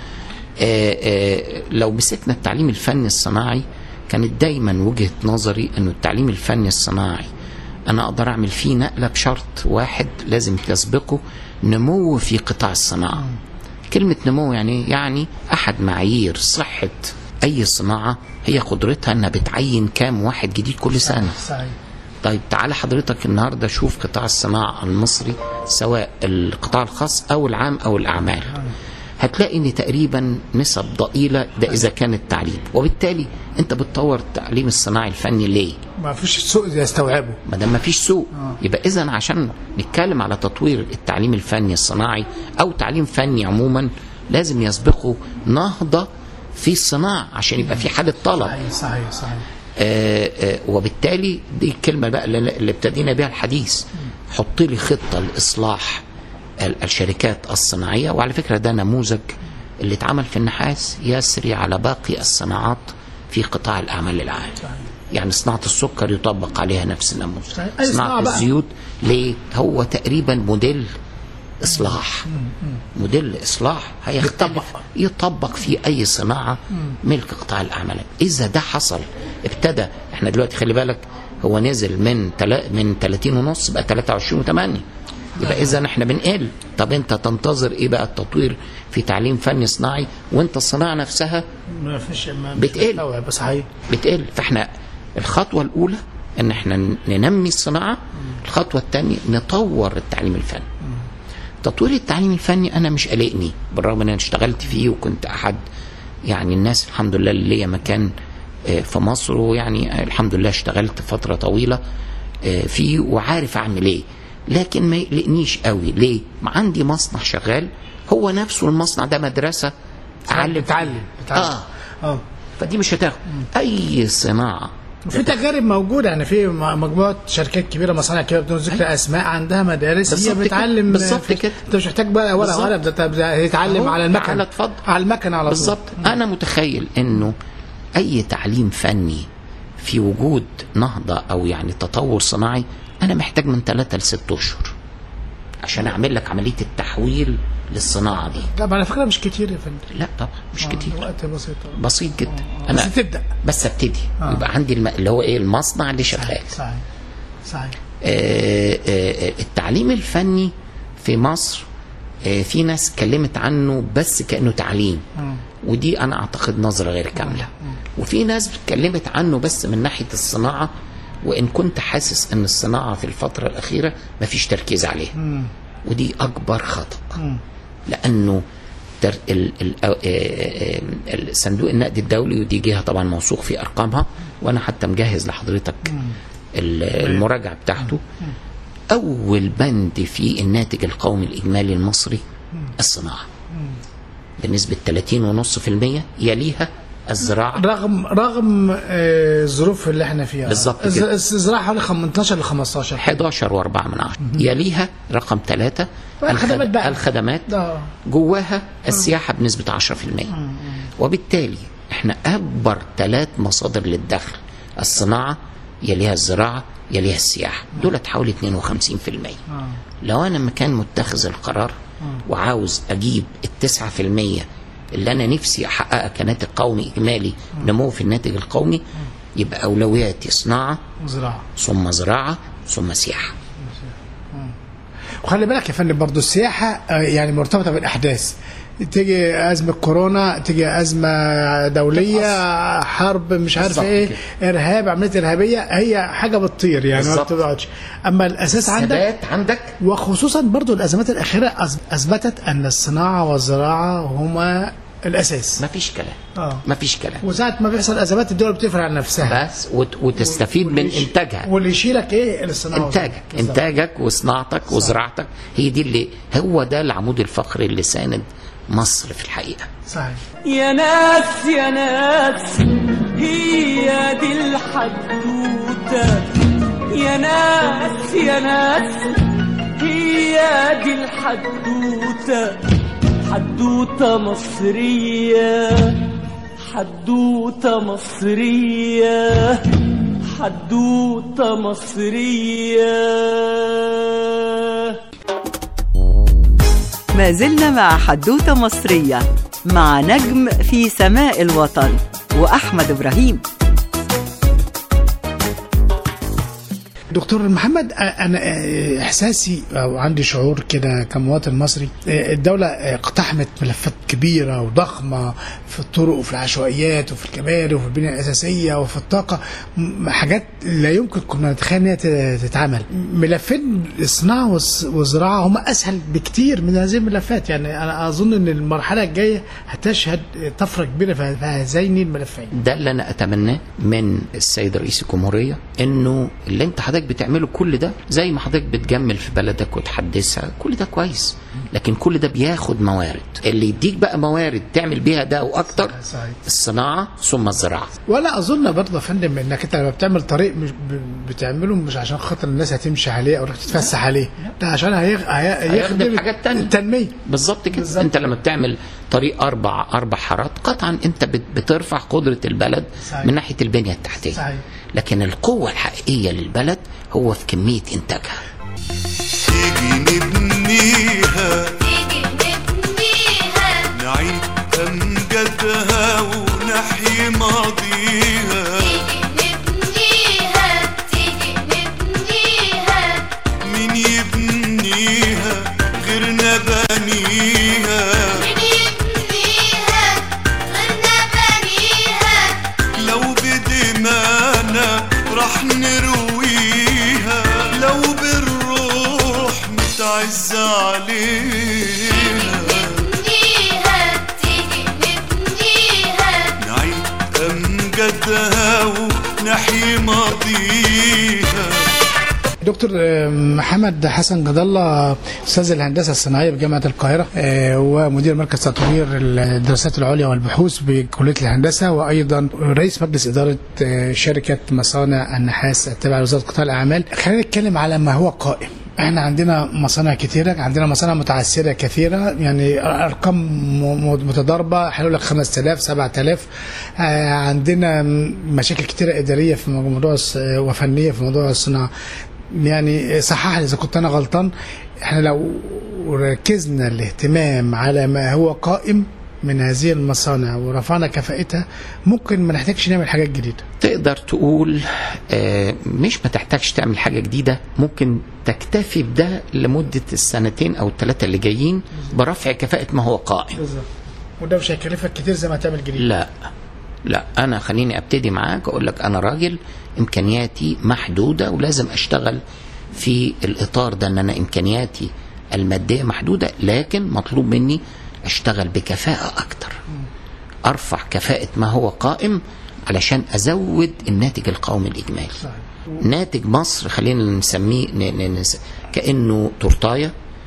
آه، لو مسكنا التعليم الفني الصناعي كانت دايما وجهة نظري انه التعليم الفني الصناعي انا اقدر اعمل فيه نقلة بشرط واحد لازم تسبقه نمو في قطاع الصناعة كلمة نمو يعني إيه؟ يعني احد معايير صحة اي صناعة هي قدرتها انها بتعين كام واحد جديد كل سنة صحيح طيب تعالى حضرتك النهارده شوف قطاع الصناعه المصري سواء القطاع الخاص او العام او الاعمال هتلاقي ان تقريبا نسب ضئيله ده اذا كان التعليم وبالتالي انت بتطور التعليم الصناعي الفني ليه ما فيش سوق يستوعبه ما دام ما فيش سوق يبقى اذا عشان نتكلم على تطوير التعليم الفني الصناعي او تعليم فني عموما لازم يسبقه نهضه في الصناعه عشان يبقى في حاله طلب صحيح صحيح صحيح آه، آه، وبالتالي دي الكلمه بقى اللي اللي ابتدينا بها الحديث حط لي خطه لاصلاح ال- الشركات الصناعيه وعلى فكره ده نموذج اللي اتعمل في النحاس يسري على باقي الصناعات في قطاع الاعمال العام يعني صناعه السكر يطبق عليها نفس النموذج صحيح. أي صناعة صناعه بقى. الزيوت ليه هو تقريبا موديل اصلاح موديل اصلاح هيختلف يطبق في اي صناعه ملك قطاع الاعمال اذا ده حصل ابتدى احنا دلوقتي خلي بالك هو نزل من تلا من 30 ونص بقى 23 و8 يبقى اذا احنا بنقل طب انت تنتظر ايه بقى التطوير في تعليم فني صناعي وانت الصناعه نفسها ما فيش ما بتقل. بتستوعب صحيح بتقل فاحنا الخطوه الاولى ان احنا ننمي الصناعه الخطوه الثانيه نطور التعليم الفني تطوير التعليم الفني انا مش قلقني بالرغم ان انا اشتغلت فيه وكنت احد يعني الناس الحمد لله اللي ليا مكان آه، في مصر ويعني الحمد لله اشتغلت فتره طويله آه، فيه وعارف اعمل ايه لكن ما يقلقنيش قوي ليه ما عندي مصنع شغال هو نفسه المصنع ده مدرسه اعلم بتعلم بتعلم اه اه فدي مش هتاخد اي صناعه وفي تجارب موجوده يعني في م- مجموعه شركات كبيره مصانع كبيره بدون ذكر اسماء عندها مدارس هي بالظبط كده. بتعلم بالظبط في- كده. انت مش محتاج بقى ورقه بالظبط. وقلم ده ده- ده يتعلم أهو، على المكنه تعالى اتفضل. على المكنه على طول بالظبط انا متخيل انه اي تعليم فني في وجود نهضه او يعني تطور صناعي انا محتاج من ثلاثة لست اشهر عشان اعمل لك عمليه التحويل للصناعه دي طب على فكره مش كتير يا فندم لا طبعا مش كتير وقت بسيط بسيط جدا بس انا تبدا بس ابتدي آه. يبقى عندي الم... اللي هو ايه المصنع اللي شغال صحيح صحيح آه، آه، التعليم الفني في مصر آه، في ناس اتكلمت عنه بس كانه تعليم ودي انا اعتقد نظره غير كامله وفي ناس اتكلمت عنه بس من ناحيه الصناعه وان كنت حاسس ان الصناعه في الفتره الاخيره مفيش تركيز عليها ودي اكبر خطا لانه تر... ال... ال... آه، آه، آه، صندوق النقد الدولي ودي جهه طبعا موثوق في ارقامها وانا حتى مجهز لحضرتك ال- المراجعه بتاعته اول بند في الناتج القومي الاجمالي المصري الصناعه بنسبه 30.5% يليها الزراعه رغم رغم آه، الظروف اللي احنا فيها بالظبط الز- كده. الزراعه حوالي 18 ل 15 11 و4 من عشرة يليها رقم ثلاثة الخدمات بقى. الخدمات آه. جواها السياحة بنسبة 10% وبالتالي احنا أكبر ثلاث مصادر للدخل الصناعة يليها الزراعة يليها السياحة دولت حوالي 52% لو أنا مكان متخذ القرار وعاوز أجيب التسعة في المية اللي أنا نفسي أحققها كناتج قومي إجمالي نمو في الناتج القومي يبقى أولوياتي صناعة زراعه ثم زراعة ثم سياحة وخلي بالك يا فندم برضو السياحة آه، يعني مرتبطة بالأحداث تيجي أزمة كورونا تيجي أزمة دولية حرب مش عارف بالظبط إيه كده. إرهاب عملية إرهابية هي حاجة بتطير يعني ما بالظبط. بتقعدش أما الأساس عندك ثبات عندك وخصوصا برضو الأزمات الأخيرة أث- أثبتت أن الصناعة والزراعة هما الأساس مفيش كلام آه. مفيش كلام وساعة ما بيحصل أزمات الدول بتقفل على نفسها بس وت- وتستفيد من انتاجها واللي يشيلك إيه الصناعة انتاجك بالظبط. انتاجك وصناعتك وزراعتك هي دي اللي هو ده العمود الفقري اللي ساند مصر في الحقيقه صحيح يا ناس يا ناس هي دي الحدوتة يا ناس يا ناس هي دي الحدوتة حدوتة مصرية حدوتة مصرية حدوتة مصرية ما زلنا مع حدوتة مصرية مع نجم في سماء الوطن وأحمد إبراهيم دكتور محمد آه، انا آه، احساسي او عندي شعور كده كمواطن مصري آه، الدوله آه، اقتحمت ملفات كبيره وضخمه في الطرق وفي العشوائيات وفي الكباري وفي البنيه الاساسيه وفي الطاقه م- حاجات لا يمكن كنا نتخيل انها ت- تتعمل ملفين الصناعه والس- والزراعه هم اسهل بكتير من هذه الملفات يعني انا اظن ان المرحله الجايه هتشهد طفره كبيره في في هذين الملفين ده اللي انا اتمناه من السيد رئيس الجمهوريه انه اللي انت حضرتك بتعمله كل ده زي ما حضرتك بتجمل في بلدك وتحدثها كل ده كويس لكن كل ده بياخد موارد اللي يديك بقى موارد تعمل بيها ده واكتر صحيح. الصناعه ثم الزراعه ولا اظن برضه يا فندم انك انت لما بتعمل طريق مش ب- بتعمله مش عشان خاطر الناس هتمشي عليه او تروح تتفسح عليه ده عشان هيغ... هي... هيخدم حاجات تانية. التنميه بالظبط كده بالظبط. انت لما بتعمل طريق اربع اربع حارات قطعا انت بت- بترفع قدره البلد صحيح. من ناحيه البنيه التحتيه صحيح. لكن القوه الحقيقيه للبلد هو في كميه انتاجها تيجي نبنيها تيجي نبنيها نعيد أمجادها ونحيي ماضيها تيجي نبنيها تيجي نبنيها مين يبنيها غيرنا بنيها من يبنيها غيرنا بنيها لو بدمانا راح نرويها لو بالروح نتعز عليها نبنيها تيجي نبنيها نعيد أمجادها دكتور آه، محمد حسن جد الله استاذ الهندسه الصناعيه بجامعه القاهره آه، ومدير مركز تطوير الدراسات العليا والبحوث بكليه الهندسه وايضا رئيس مجلس اداره آه، شركه مصانع النحاس التابعه لوزاره قطاع الاعمال خلينا نتكلم على ما هو قائم احنا عندنا مصانع كتيرة عندنا مصانع متعثرة كثيرة يعني ارقام م- م- متضاربة هنقول لك 5000 7000 آه، عندنا مشاكل كتيرة ادارية في موضوع الص- وفنية في موضوع الصناعة يعني صحح لي اذا كنت انا غلطان احنا لو ركزنا الاهتمام على ما هو قائم من هذه المصانع ورفعنا كفاءتها ممكن ما نحتاجش نعمل حاجات جديده تقدر تقول آه، مش ما تحتاجش تعمل حاجة جديدة ممكن تكتفي بده لمدة السنتين أو الثلاثة اللي جايين برفع كفاءة ما هو قائم وده مش هيكلفك كتير زي ما تعمل جديد لا لا أنا خليني أبتدي معاك أقول لك أنا راجل إمكانياتي محدودة ولازم أشتغل في الإطار ده أن أنا إمكانياتي المادية محدودة لكن مطلوب مني أشتغل بكفاءة أكتر أرفع كفاءة ما هو قائم علشان أزود الناتج القومي الإجمالي ناتج مصر خلينا نسميه ن- ن- نس... كأنه تورتاية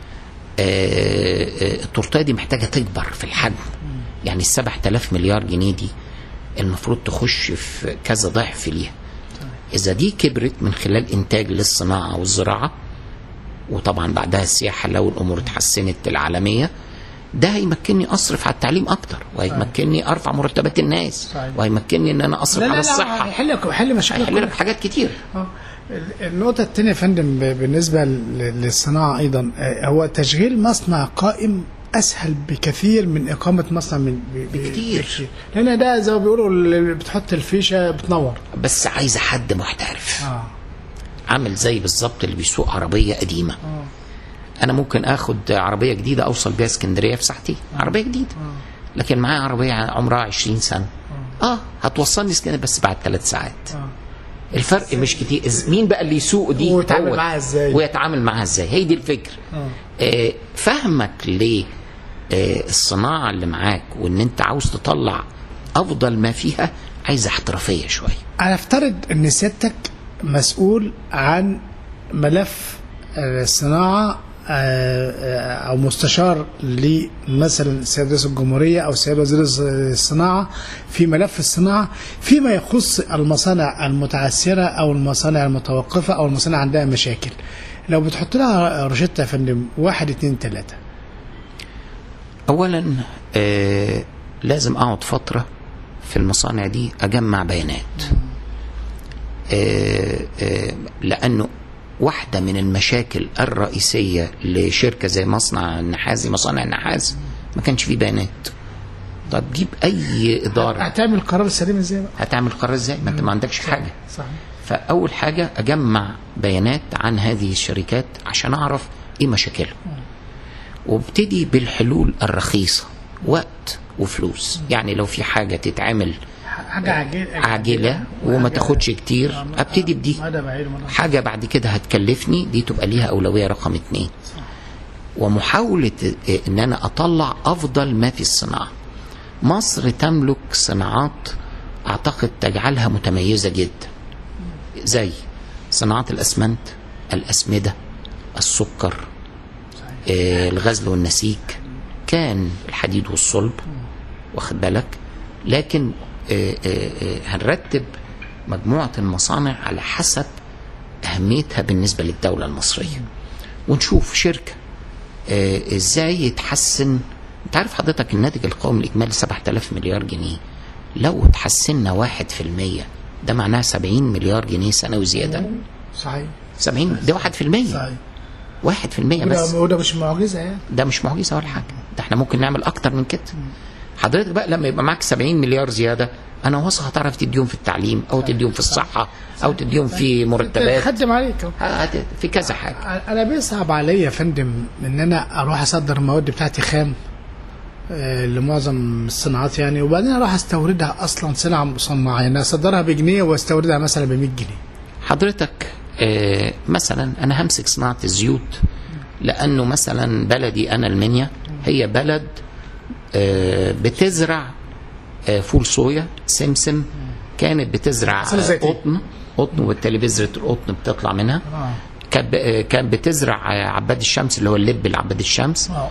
آه، آه، التورتاية دي محتاجة تكبر في الحجم يعني ال 7000 مليار جنيه دي المفروض تخش في كذا ضعف ليها إذا دي كبرت من خلال إنتاج للصناعة والزراعة وطبعا بعدها السياحة لو الأمور اتحسنت العالمية ده هيمكنني أصرف على التعليم أكتر وهيمكنني أرفع مرتبات الناس صحيح. وهيمكنني إن أنا أصرف لا لا على لا الصحة هيحل هيحل مشاكل هيحل لك حاجات كتير آه. النقطة الثانية يا فندم ب- بالنسبة ل- للصناعة أيضا آه، هو تشغيل مصنع قائم أسهل بكثير من إقامة مصنع من ب- ب- بكتير. لأن ده زي ما بيقولوا اللي بتحط الفيشة بتنور بس عايزة حد محترف آه. عامل زي بالظبط اللي بيسوق عربية قديمة أنا ممكن آخد عربية جديدة أوصل بيها اسكندرية في ساعتين عربية جديدة لكن معايا عربية عمرها 20 سنة اه هتوصلني اسكندرية بس بعد ثلاث ساعات الفرق مش كتير إز- مين بقى اللي يسوق دي ويتعامل هو. معاها إزاي؟ ويتعامل معاها ازاي هي دي الفكرة آه فهمك ليه آه الصناعة اللي معاك وان انت عاوز تطلع افضل ما فيها عايزة احترافية شوية هنفترض ان سيادتك مسؤول عن ملف آه، الصناعه آه، آه، او مستشار لمثلا سيد رئيس الجمهوريه او سيد وزير الص- الصناعه في ملف الصناعه فيما يخص المصانع المتعثره او المصانع المتوقفه او المصانع عندها مشاكل لو بتحط لها روشته يا فندم واحد اتنين تلاته اولا آه لازم اقعد فتره في المصانع دي اجمع بيانات آه آه لانه واحده من المشاكل الرئيسيه لشركه زي مصنع النحاس زي مصانع النحاس ما كانش فيه بيانات طب جيب اي اداره هتعمل قرار سليم ازاي بقى؟ هتعمل قرار ازاي ما انت ما عندكش حاجه صحيح فاول حاجه اجمع بيانات عن هذه الشركات عشان اعرف ايه مشاكلها وابتدي بالحلول الرخيصه وقت وفلوس يعني لو في حاجه تتعمل حاجه عاجله عاجله وما تاخدش كتير ابتدي بدي مدى بعيد ومدى حاجه بعد كده هتكلفني دي تبقى ليها اولويه رقم اتنين ومحاوله ان انا اطلع افضل ما في الصناعه مصر تملك صناعات اعتقد تجعلها متميزه جدا زي صناعه الاسمنت الاسمده السكر آه، الغزل والنسيج كان الحديد والصلب واخد بالك لكن آه، آه، آه، هنرتب مجموعة المصانع على حسب أهميتها بالنسبة للدولة المصرية ونشوف شركة آه، ازاي يتحسن انت عارف حضرتك الناتج القومي الإجمالي 7000 مليار جنيه لو تحسننا واحد في المية ده معناه 70 مليار جنيه سنوي زيادة صحيح 70 ده واحد في المية صحيح واحد في المية بس وده وده مش معجزه يعني ده مش معجزه ولا حاجه ده احنا ممكن نعمل اكتر من كده حضرتك بقى لما يبقى معاك 70 مليار زياده انا واثق هتعرف تديهم في التعليم او تديهم في الصحه او تديهم في مرتبات خدم عليك أهو. هت- في كذا حاجه انا بيصعب عليا يا فندم ان انا اروح اصدر المواد بتاعتي خام آه، لمعظم الصناعات يعني وبعدين اروح استوردها اصلا صناعه مصنعه يعني اصدرها بجنيه واستوردها مثلا ب 100 جنيه حضرتك آه، مثلا انا همسك صناعه الزيوت لانه مثلا بلدي انا المنيا هي بلد آه، بتزرع آه، فول صويا سمسم كانت بتزرع عسل آه، زيتون. قطن قطن وبالتالي بذره القطن بتطلع منها كانت ب- كان بتزرع عباد الشمس اللي هو اللب لعباد الشمس آه.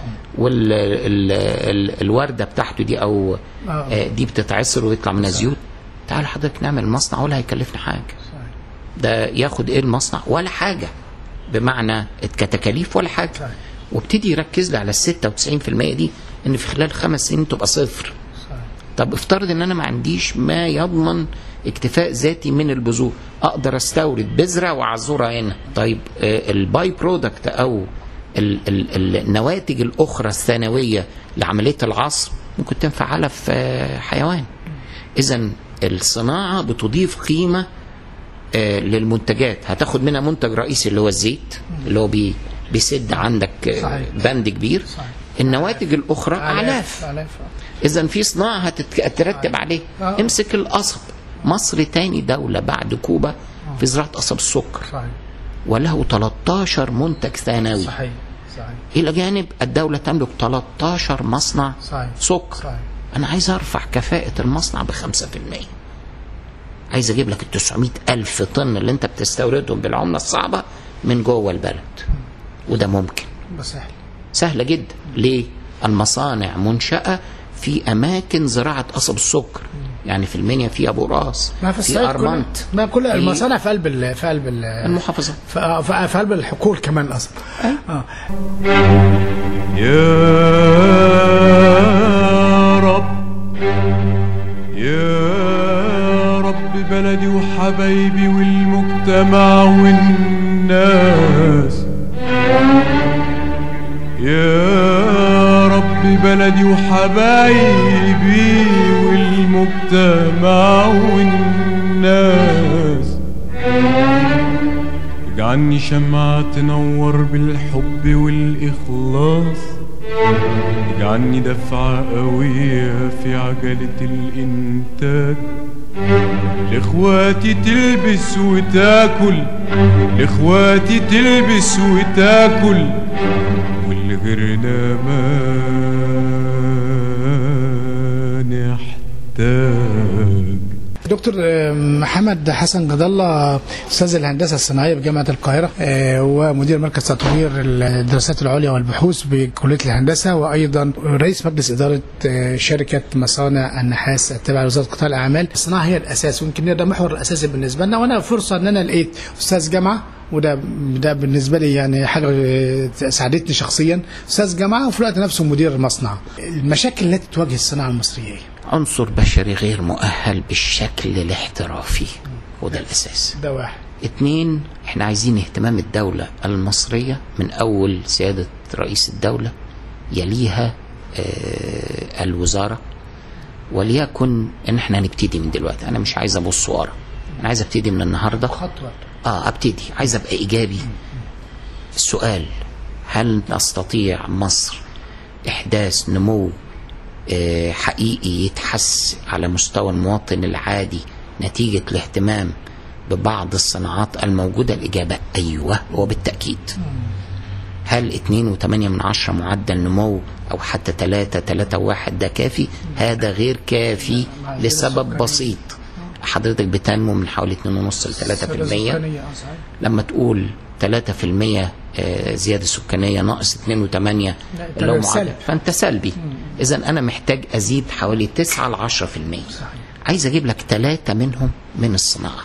والورده بتاعته دي او آه. آه، دي بتتعصر ويطلع منها زيوت تعال حضرتك نعمل مصنع ولا هيكلفنا حاجه ده ياخد ايه المصنع ولا حاجه بمعنى كتكاليف ولا حاجه صحيح. وابتدي يركز لي على ال 96% دي ان في خلال خمس سنين تبقى صفر طب افترض ان انا ما عنديش ما يضمن اكتفاء ذاتي من البذور اقدر استورد بذره وعذوره هنا طيب آه، الباي برودكت او ال- ال- النواتج الاخرى الثانويه لعمليه العصر ممكن تنفع علف آه، حيوان اذا الصناعه بتضيف قيمه آه، للمنتجات هتاخد منها منتج رئيسي اللي هو الزيت اللي هو بي بيسد عندك آه، صحيح. بند كبير النواتج الاخرى اعلاف اعلاف اذا في صناعه هتترتب عليه آه. امسك القصب مصر تاني دوله بعد كوبا في زراعه قصب السكر صحيح وله 13 منتج ثانوي صحيح صحيح الى جانب الدوله تملك 13 مصنع صحيح. سكر صحيح. انا عايز ارفع كفاءه المصنع ب 5% عايز اجيب لك ال 900 الف طن اللي انت بتستوردهم بالعمله الصعبه من جوه البلد وده ممكن بس سهل سهلة جدا ليه؟ المصانع منشأة في أماكن زراعة قصب السكر يعني في المنيا في أبو راس ما في في الصعيد كل أرمنت ما كل في المصانع في قلب ال- في قلب ال- المحافظات في في- في قلب الحقول كمان اصلا اه يا رب يا رب بلدي وحبايبي والمجتمع والناس يا رب بلدي وحبايبي والمجتمع والناس اجعلني شمعة تنور بالحب والإخلاص اجعلني دفعة قوية في عجلة الإنتاج لاخواتي تلبس وتاكل لاخواتي تلبس وتاكل والغيرنا ما نحتاج دكتور آه، محمد حسن جد الله استاذ الهندسه الصناعيه بجامعه القاهره آه، ومدير مركز تطوير الدراسات العليا والبحوث بكليه الهندسه وايضا رئيس مجلس اداره آه، شركه مصانع النحاس التابعه لوزاره قطاع الاعمال الصناعه هي الاساس ويمكن ده المحور الاساسي بالنسبه لنا وانا فرصه ان انا لقيت استاذ جامعه وده ده بالنسبه لي يعني حاجه آه، ساعدتني شخصيا استاذ جامعه وفي الوقت نفسه مدير مصنع المشاكل التي تواجه الصناعه المصريه إيه؟ عنصر بشري غير مؤهل بالشكل الاحترافي وده الأساس ده واحد اتنين احنا عايزين اهتمام الدولة المصرية من أول سيادة رئيس الدولة يليها آه الوزارة وليكن ان احنا نبتدي من دلوقتي انا مش عايز ابص ورا انا عايز ابتدي من النهارده خطوه اه ابتدي عايز ابقى ايجابي السؤال هل نستطيع مصر احداث نمو آه، حقيقي يتحس على مستوى المواطن العادي نتيجة الاهتمام ببعض الصناعات الموجودة الإجابة أيوة وبالتأكيد هل اتنين وتمانية من عشرة معدل نمو أو حتى تلاتة تلاتة واحد ده كافي هذا غير كافي لسبب بسيط حضرتك بتنمو من حوالي اتنين ونص لتلاتة في المية لما تقول 3% آه، زيادة سكانية ناقص 2.8 اللي هو سلبي. معدل فأنت سلبي إذا أنا محتاج أزيد حوالي 9 ل 10% عايز أجيب لك ثلاثة منهم من الصناعة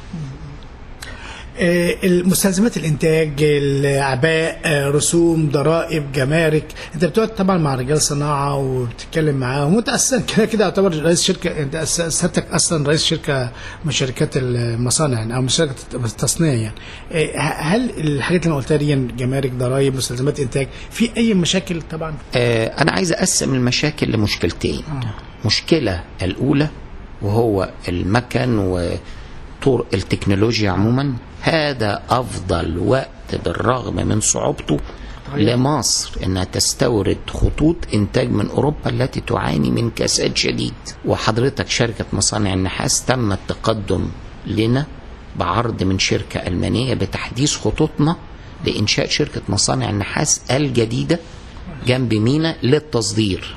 آه، المستلزمات الانتاج الاعباء آه، رسوم ضرائب جمارك انت بتقعد طبعا مع رجال صناعه وبتتكلم معاهم وانت اصلا كده كده يعتبر رئيس شركه انت أس- سيادتك اصلا رئيس شركه من شركات المصانع يعني او من شركه التصنيع يعني آه، هل الحاجات اللي انا قلتها دي جمارك ضرائب مستلزمات انتاج في اي مشاكل طبعا آه، أنا عايز أقسم المشاكل لمشكلتين مشكلة الأولى وهو المكن وطرق التكنولوجيا عموما هذا أفضل وقت بالرغم من صعوبته لمصر انها تستورد خطوط انتاج من اوروبا التي تعاني من كساد شديد وحضرتك شركه مصانع النحاس تم التقدم لنا بعرض من شركه المانيه بتحديث خطوطنا لانشاء شركه مصانع النحاس الجديده جنب مينا للتصدير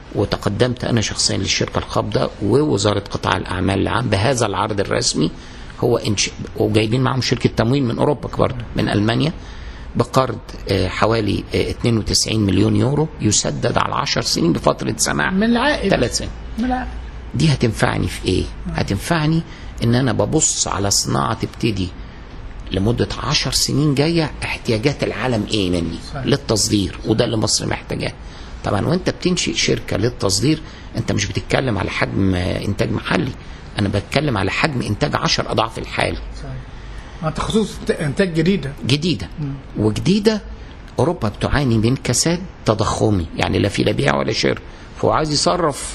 وتقدمت انا شخصيا للشركه القابضه ووزاره قطاع الاعمال العام بهذا العرض الرسمي هو إنش... وجايبين معاهم شركه تموين من اوروبا برضه من المانيا بقرض آه، حوالي آه، 92 مليون يورو يسدد على 10 سنين بفتره سماع من العائد ثلاث سنين من العائد. دي هتنفعني في ايه هتنفعني ان انا ببص على صناعه تبتدي لمده عشر سنين جايه احتياجات العالم ايه مني صحيح. للتصدير وده اللي مصر محتاجاه طبعا وانت بتنشئ شركه للتصدير انت مش بتتكلم على حجم آه، انتاج محلي انا بتكلم على حجم انتاج عشر اضعاف الحالي ما انت خصوص انتاج جديده جديده وجديده اوروبا بتعاني من كساد تضخمي يعني لا في لا بيع ولا شراء فهو عايز يصرف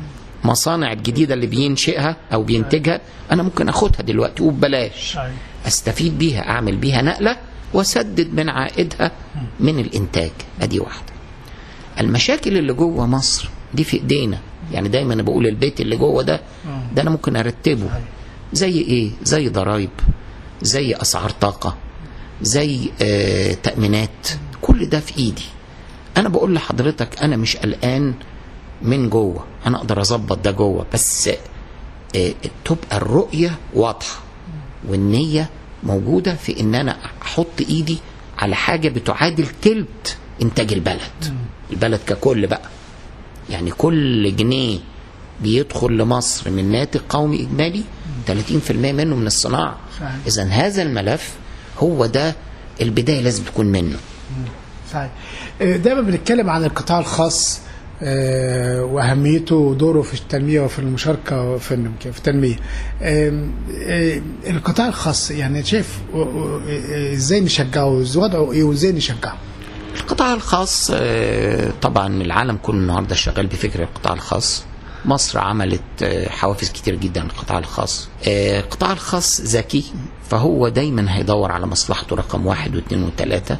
مصانع الجديده اللي بينشئها او بينتجها انا ممكن اخدها دلوقتي وببلاش استفيد بيها اعمل بيها نقله واسدد من عائدها من الانتاج ادي واحده المشاكل اللي جوه مصر دي في ايدينا يعني دايما أنا بقول البيت اللي جوه ده ده انا ممكن ارتبه زي ايه زي ضرائب زي اسعار طاقه زي آه تامينات كل ده في ايدي انا بقول لحضرتك انا مش قلقان من جوه انا اقدر اظبط ده جوه بس آه تبقى الرؤيه واضحه والنيه موجوده في ان انا احط ايدي على حاجه بتعادل تلت انتاج البلد البلد ككل بقى يعني كل جنيه بيدخل لمصر من ناتج قومي اجمالي 30% منه من الصناعه صحيح. اذا هذا الملف هو ده البدايه لازم تكون منه صحيح آه، دايما بنتكلم عن القطاع الخاص آه، واهميته ودوره في التنميه وفي المشاركه في النم- في التنميه آم، آه، القطاع الخاص يعني شايف و- و- آه، ازاي نشجعه وضعه ايه وازاي نشجعه القطاع الخاص آه، طبعا العالم كله النهارده شغال بفكر القطاع الخاص مصر عملت آه، حوافز كتير جدا للقطاع الخاص آه، القطاع الخاص ذكي فهو دايما هيدور على مصلحته رقم واحد واثنين وثلاثة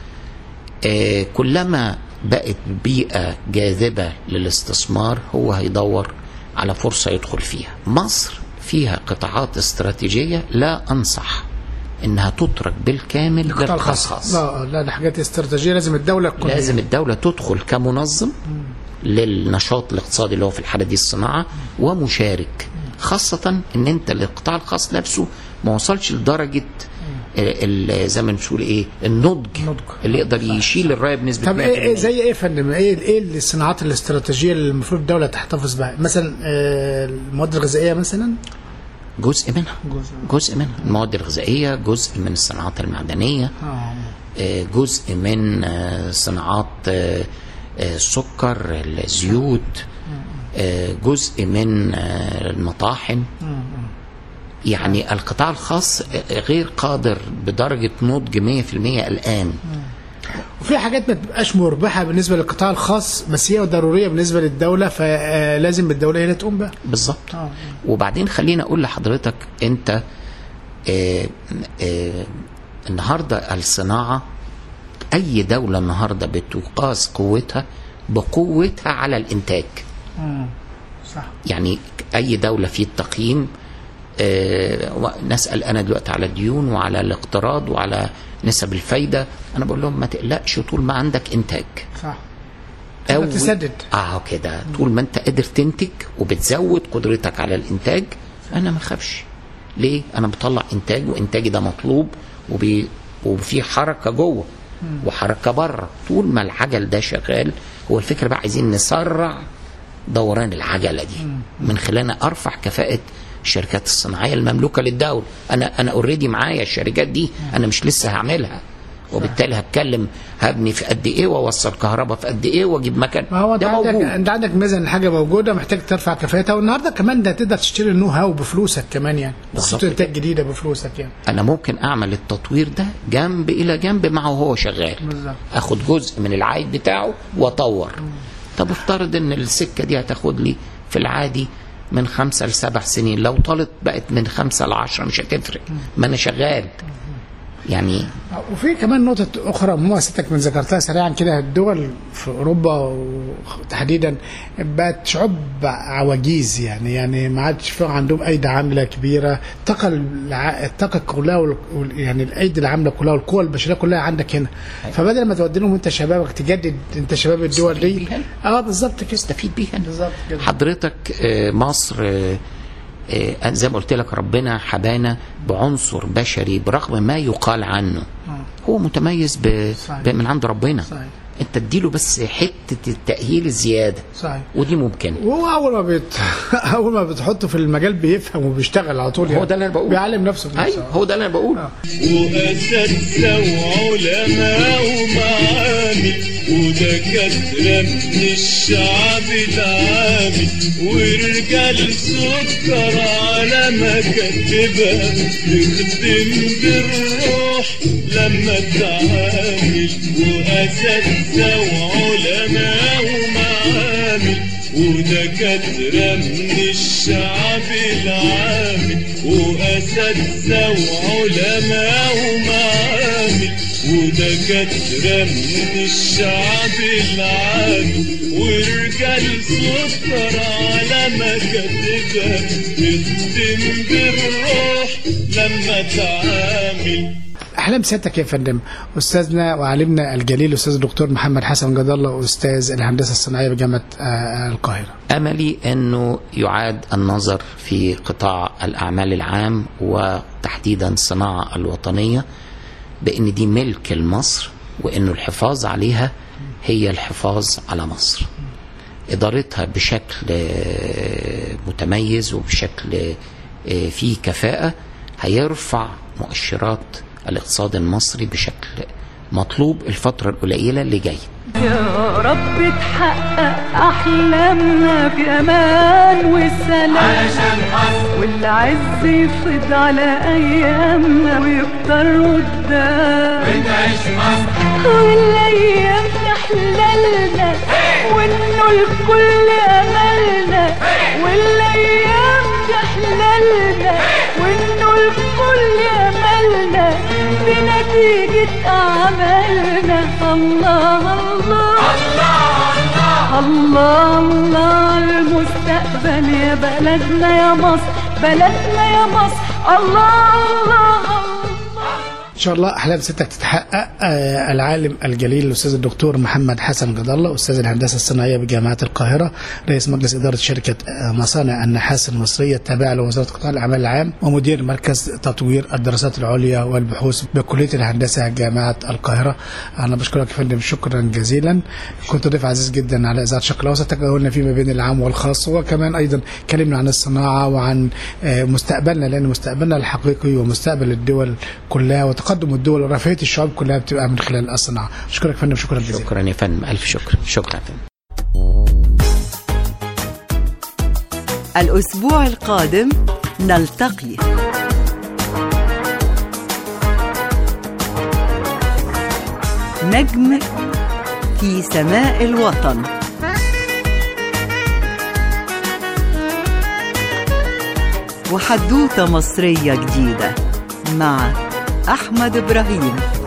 آه، كلما بقت بيئة جاذبة للاستثمار هو هيدور على فرصة يدخل فيها مصر فيها قطاعات استراتيجية لا أنصح إنها تترك بالكامل القطاع للقطاع الخاص لا لا ده حاجات استراتيجيه لازم الدوله تكون لازم الدولة تدخل كمنظم للنشاط الاقتصادي اللي هو في الحالة دي الصناعة ومشارك خاصة ان انت القطاع الخاص نفسه ما وصلش لدرجة ال- ال- زي ما بنقول ايه النضج اللي يقدر يشيل الرايه بنسبه طب ايه إيه 100%. زي ايه يا فندم ايه ايه الصناعات الاستراتيجيه اللي المفروض الدوله تحتفظ بها مثلا آه، المواد الغذائيه مثلا جزء منها جزء. جزء منها المواد الغذائيه جزء من الصناعات المعدنيه اه آه، جزء من آه، صناعات آه، آه، السكر الزيوت آه، جزء من آه، المطاحن يعني القطاع الخاص آه، غير قادر بدرجة نضج 100% الآن وفي حاجات ما تبقاش مربحه بالنسبه للقطاع الخاص بس هي ضروريه بالنسبه للدوله فلازم الدوله هي اللي تقوم بها بالظبط آه. وبعدين خليني أقول لحضرتك أنت آه، آه، النهاردة الصناعة أي دولة النهاردة بتقاس قوتها بقوتها على الإنتاج صح يعني اي دوله في التقييم آه، نسال انا دلوقتي على الديون وعلى الاقتراض وعلى نسب الفايده انا بقول لهم ما تقلقش طول ما عندك انتاج صح أو تسدد. اه كده طول ما انت قادر تنتج وبتزود قدرتك على الانتاج انا ما اخافش ليه انا بطلع انتاج وانتاجي ده مطلوب وبي وفي حركه جوه وحركه بره طول ما العجل ده شغال هو الفكره بقى عايزين نسرع دوران العجله دي من خلال ارفع كفاءه الشركات الصناعيه المملوكه للدوله انا انا اوريدي معايا الشركات دي انا مش لسه هعملها وبالتالي هتكلم هبني في قد ايه واوصل كهرباء في قد ايه واجيب مكان ما هو انت ده عندك موجود انت عندك ميزه ان حاجه موجوده محتاج ترفع كفاءتها والنهارده كمان ده تقدر تشتري النو هاو بفلوسك كمان يعني بالظبط خطوط انتاج جديده بفلوسك يعني انا ممكن اعمل التطوير ده جنب الى جنب معه وهو شغال بالظبط. اخد جزء من العائد بتاعه واطور طب افترض ان السكه دي هتاخد لي في العادي من خمسة لسبع سنين لو طالت بقت من خمسة لعشرة مش هتفرق ما انا شغال يعني وفي كمان نقطة أخرى مهمة ستك من ذكرتها سريعا كده الدول في أوروبا وتحديدا بقت شعوب عواجيز يعني يعني ما عادش في عندهم أيدي عاملة كبيرة الطاقة الع- الطاقة كلها وال- وال- يعني الأيدي العاملة كلها والقوى البشرية كلها عندك هنا فبدل ما تودي لهم أنت شبابك تجدد أنت شباب الدول دي بيها. اه بالظبط كده استفيد بيها بالظبط كده حضرتك آه، مصر آه، آه، زي ما قلت لك ربنا حبانا بعنصر بشري برغم ما يقال عنه هو متميز ب... صحيح. ب... من عند ربنا صحيح. انت اديله بس حته التاهيل الزياده صحيح ودي ممكن وهو اول ما بت... اول ما بتحطه في المجال بيفهم وبيشتغل على طول هو ده اللي انا بقوله بيعلم نفسه بنفسه. ايوه هو ده اللي انا بقوله وأساتذة وعلماء ومعامل ودكاترة من الشعب العامي ورجال سكر على مكاتبها تخدم بالروح لما تعامل وأساتذة وعلماء ومعامل ودكاترة من الشعب العامي وأساتذة وعلماء ومعامل ودكاترة من الشعب العامي ورجال سكر على مكاتبها تخدم بالروح لما تعامل احلام سيادتك يا فندم استاذنا وعالمنا الجليل الاستاذ الدكتور محمد حسن جد الله استاذ الهندسه الصناعيه بجامعه آه، القاهره املي انه يعاد النظر في قطاع الاعمال العام وتحديدا الصناعه الوطنيه بان دي ملك لمصر وانه الحفاظ عليها هي الحفاظ على مصر ادارتها بشكل آه، متميز وبشكل آه، فيه كفاءه هيرفع مؤشرات الاقتصاد المصري بشكل مطلوب الفتره القليله اللي جايه يا رب تحقق احلامنا في امان وسلام علشان مصر والعز يفض على ايامنا ويكتر قدام ونعيش مصر والايام تحللنا وانه الكل املنا والايام تحللنا وانه الكل املنا بنتيجة اعمالنا الله الله الله الله الله المستقبل يا بلدنا يا مصر بلدنا يا مصر الله الله الله ان شاء الله احلام سيادتك تتحقق آه، العالم الجليل الاستاذ الدكتور محمد حسن جد الله استاذ الهندسه الصناعيه بجامعه القاهره رئيس مجلس اداره شركه آه، مصانع النحاس المصريه التابعه لوزاره قطاع الاعمال العام ومدير مركز تطوير الدراسات العليا والبحوث بكليه الهندسه جامعه القاهره انا بشكرك يا فندم شكرا جزيلا كنت ضيف عزيز جدا على اذاعه الشرق الاوسط تجاوبنا فيما بين العام والخاص وكمان ايضا اتكلمنا عن الصناعه وعن آه، مستقبلنا لان مستقبلنا الحقيقي ومستقبل الدول كلها وتقدم الدول ورفاهيه الشعوب كلها بتبقى من خلال الصناعه اشكرك يا فندم شكرا جزيلا شكرا يا فندم الف شكر شكرا يا فندم الأسبوع القادم نلتقي نجم في سماء الوطن وحدوتة مصرية جديدة مع أحمد إبراهيم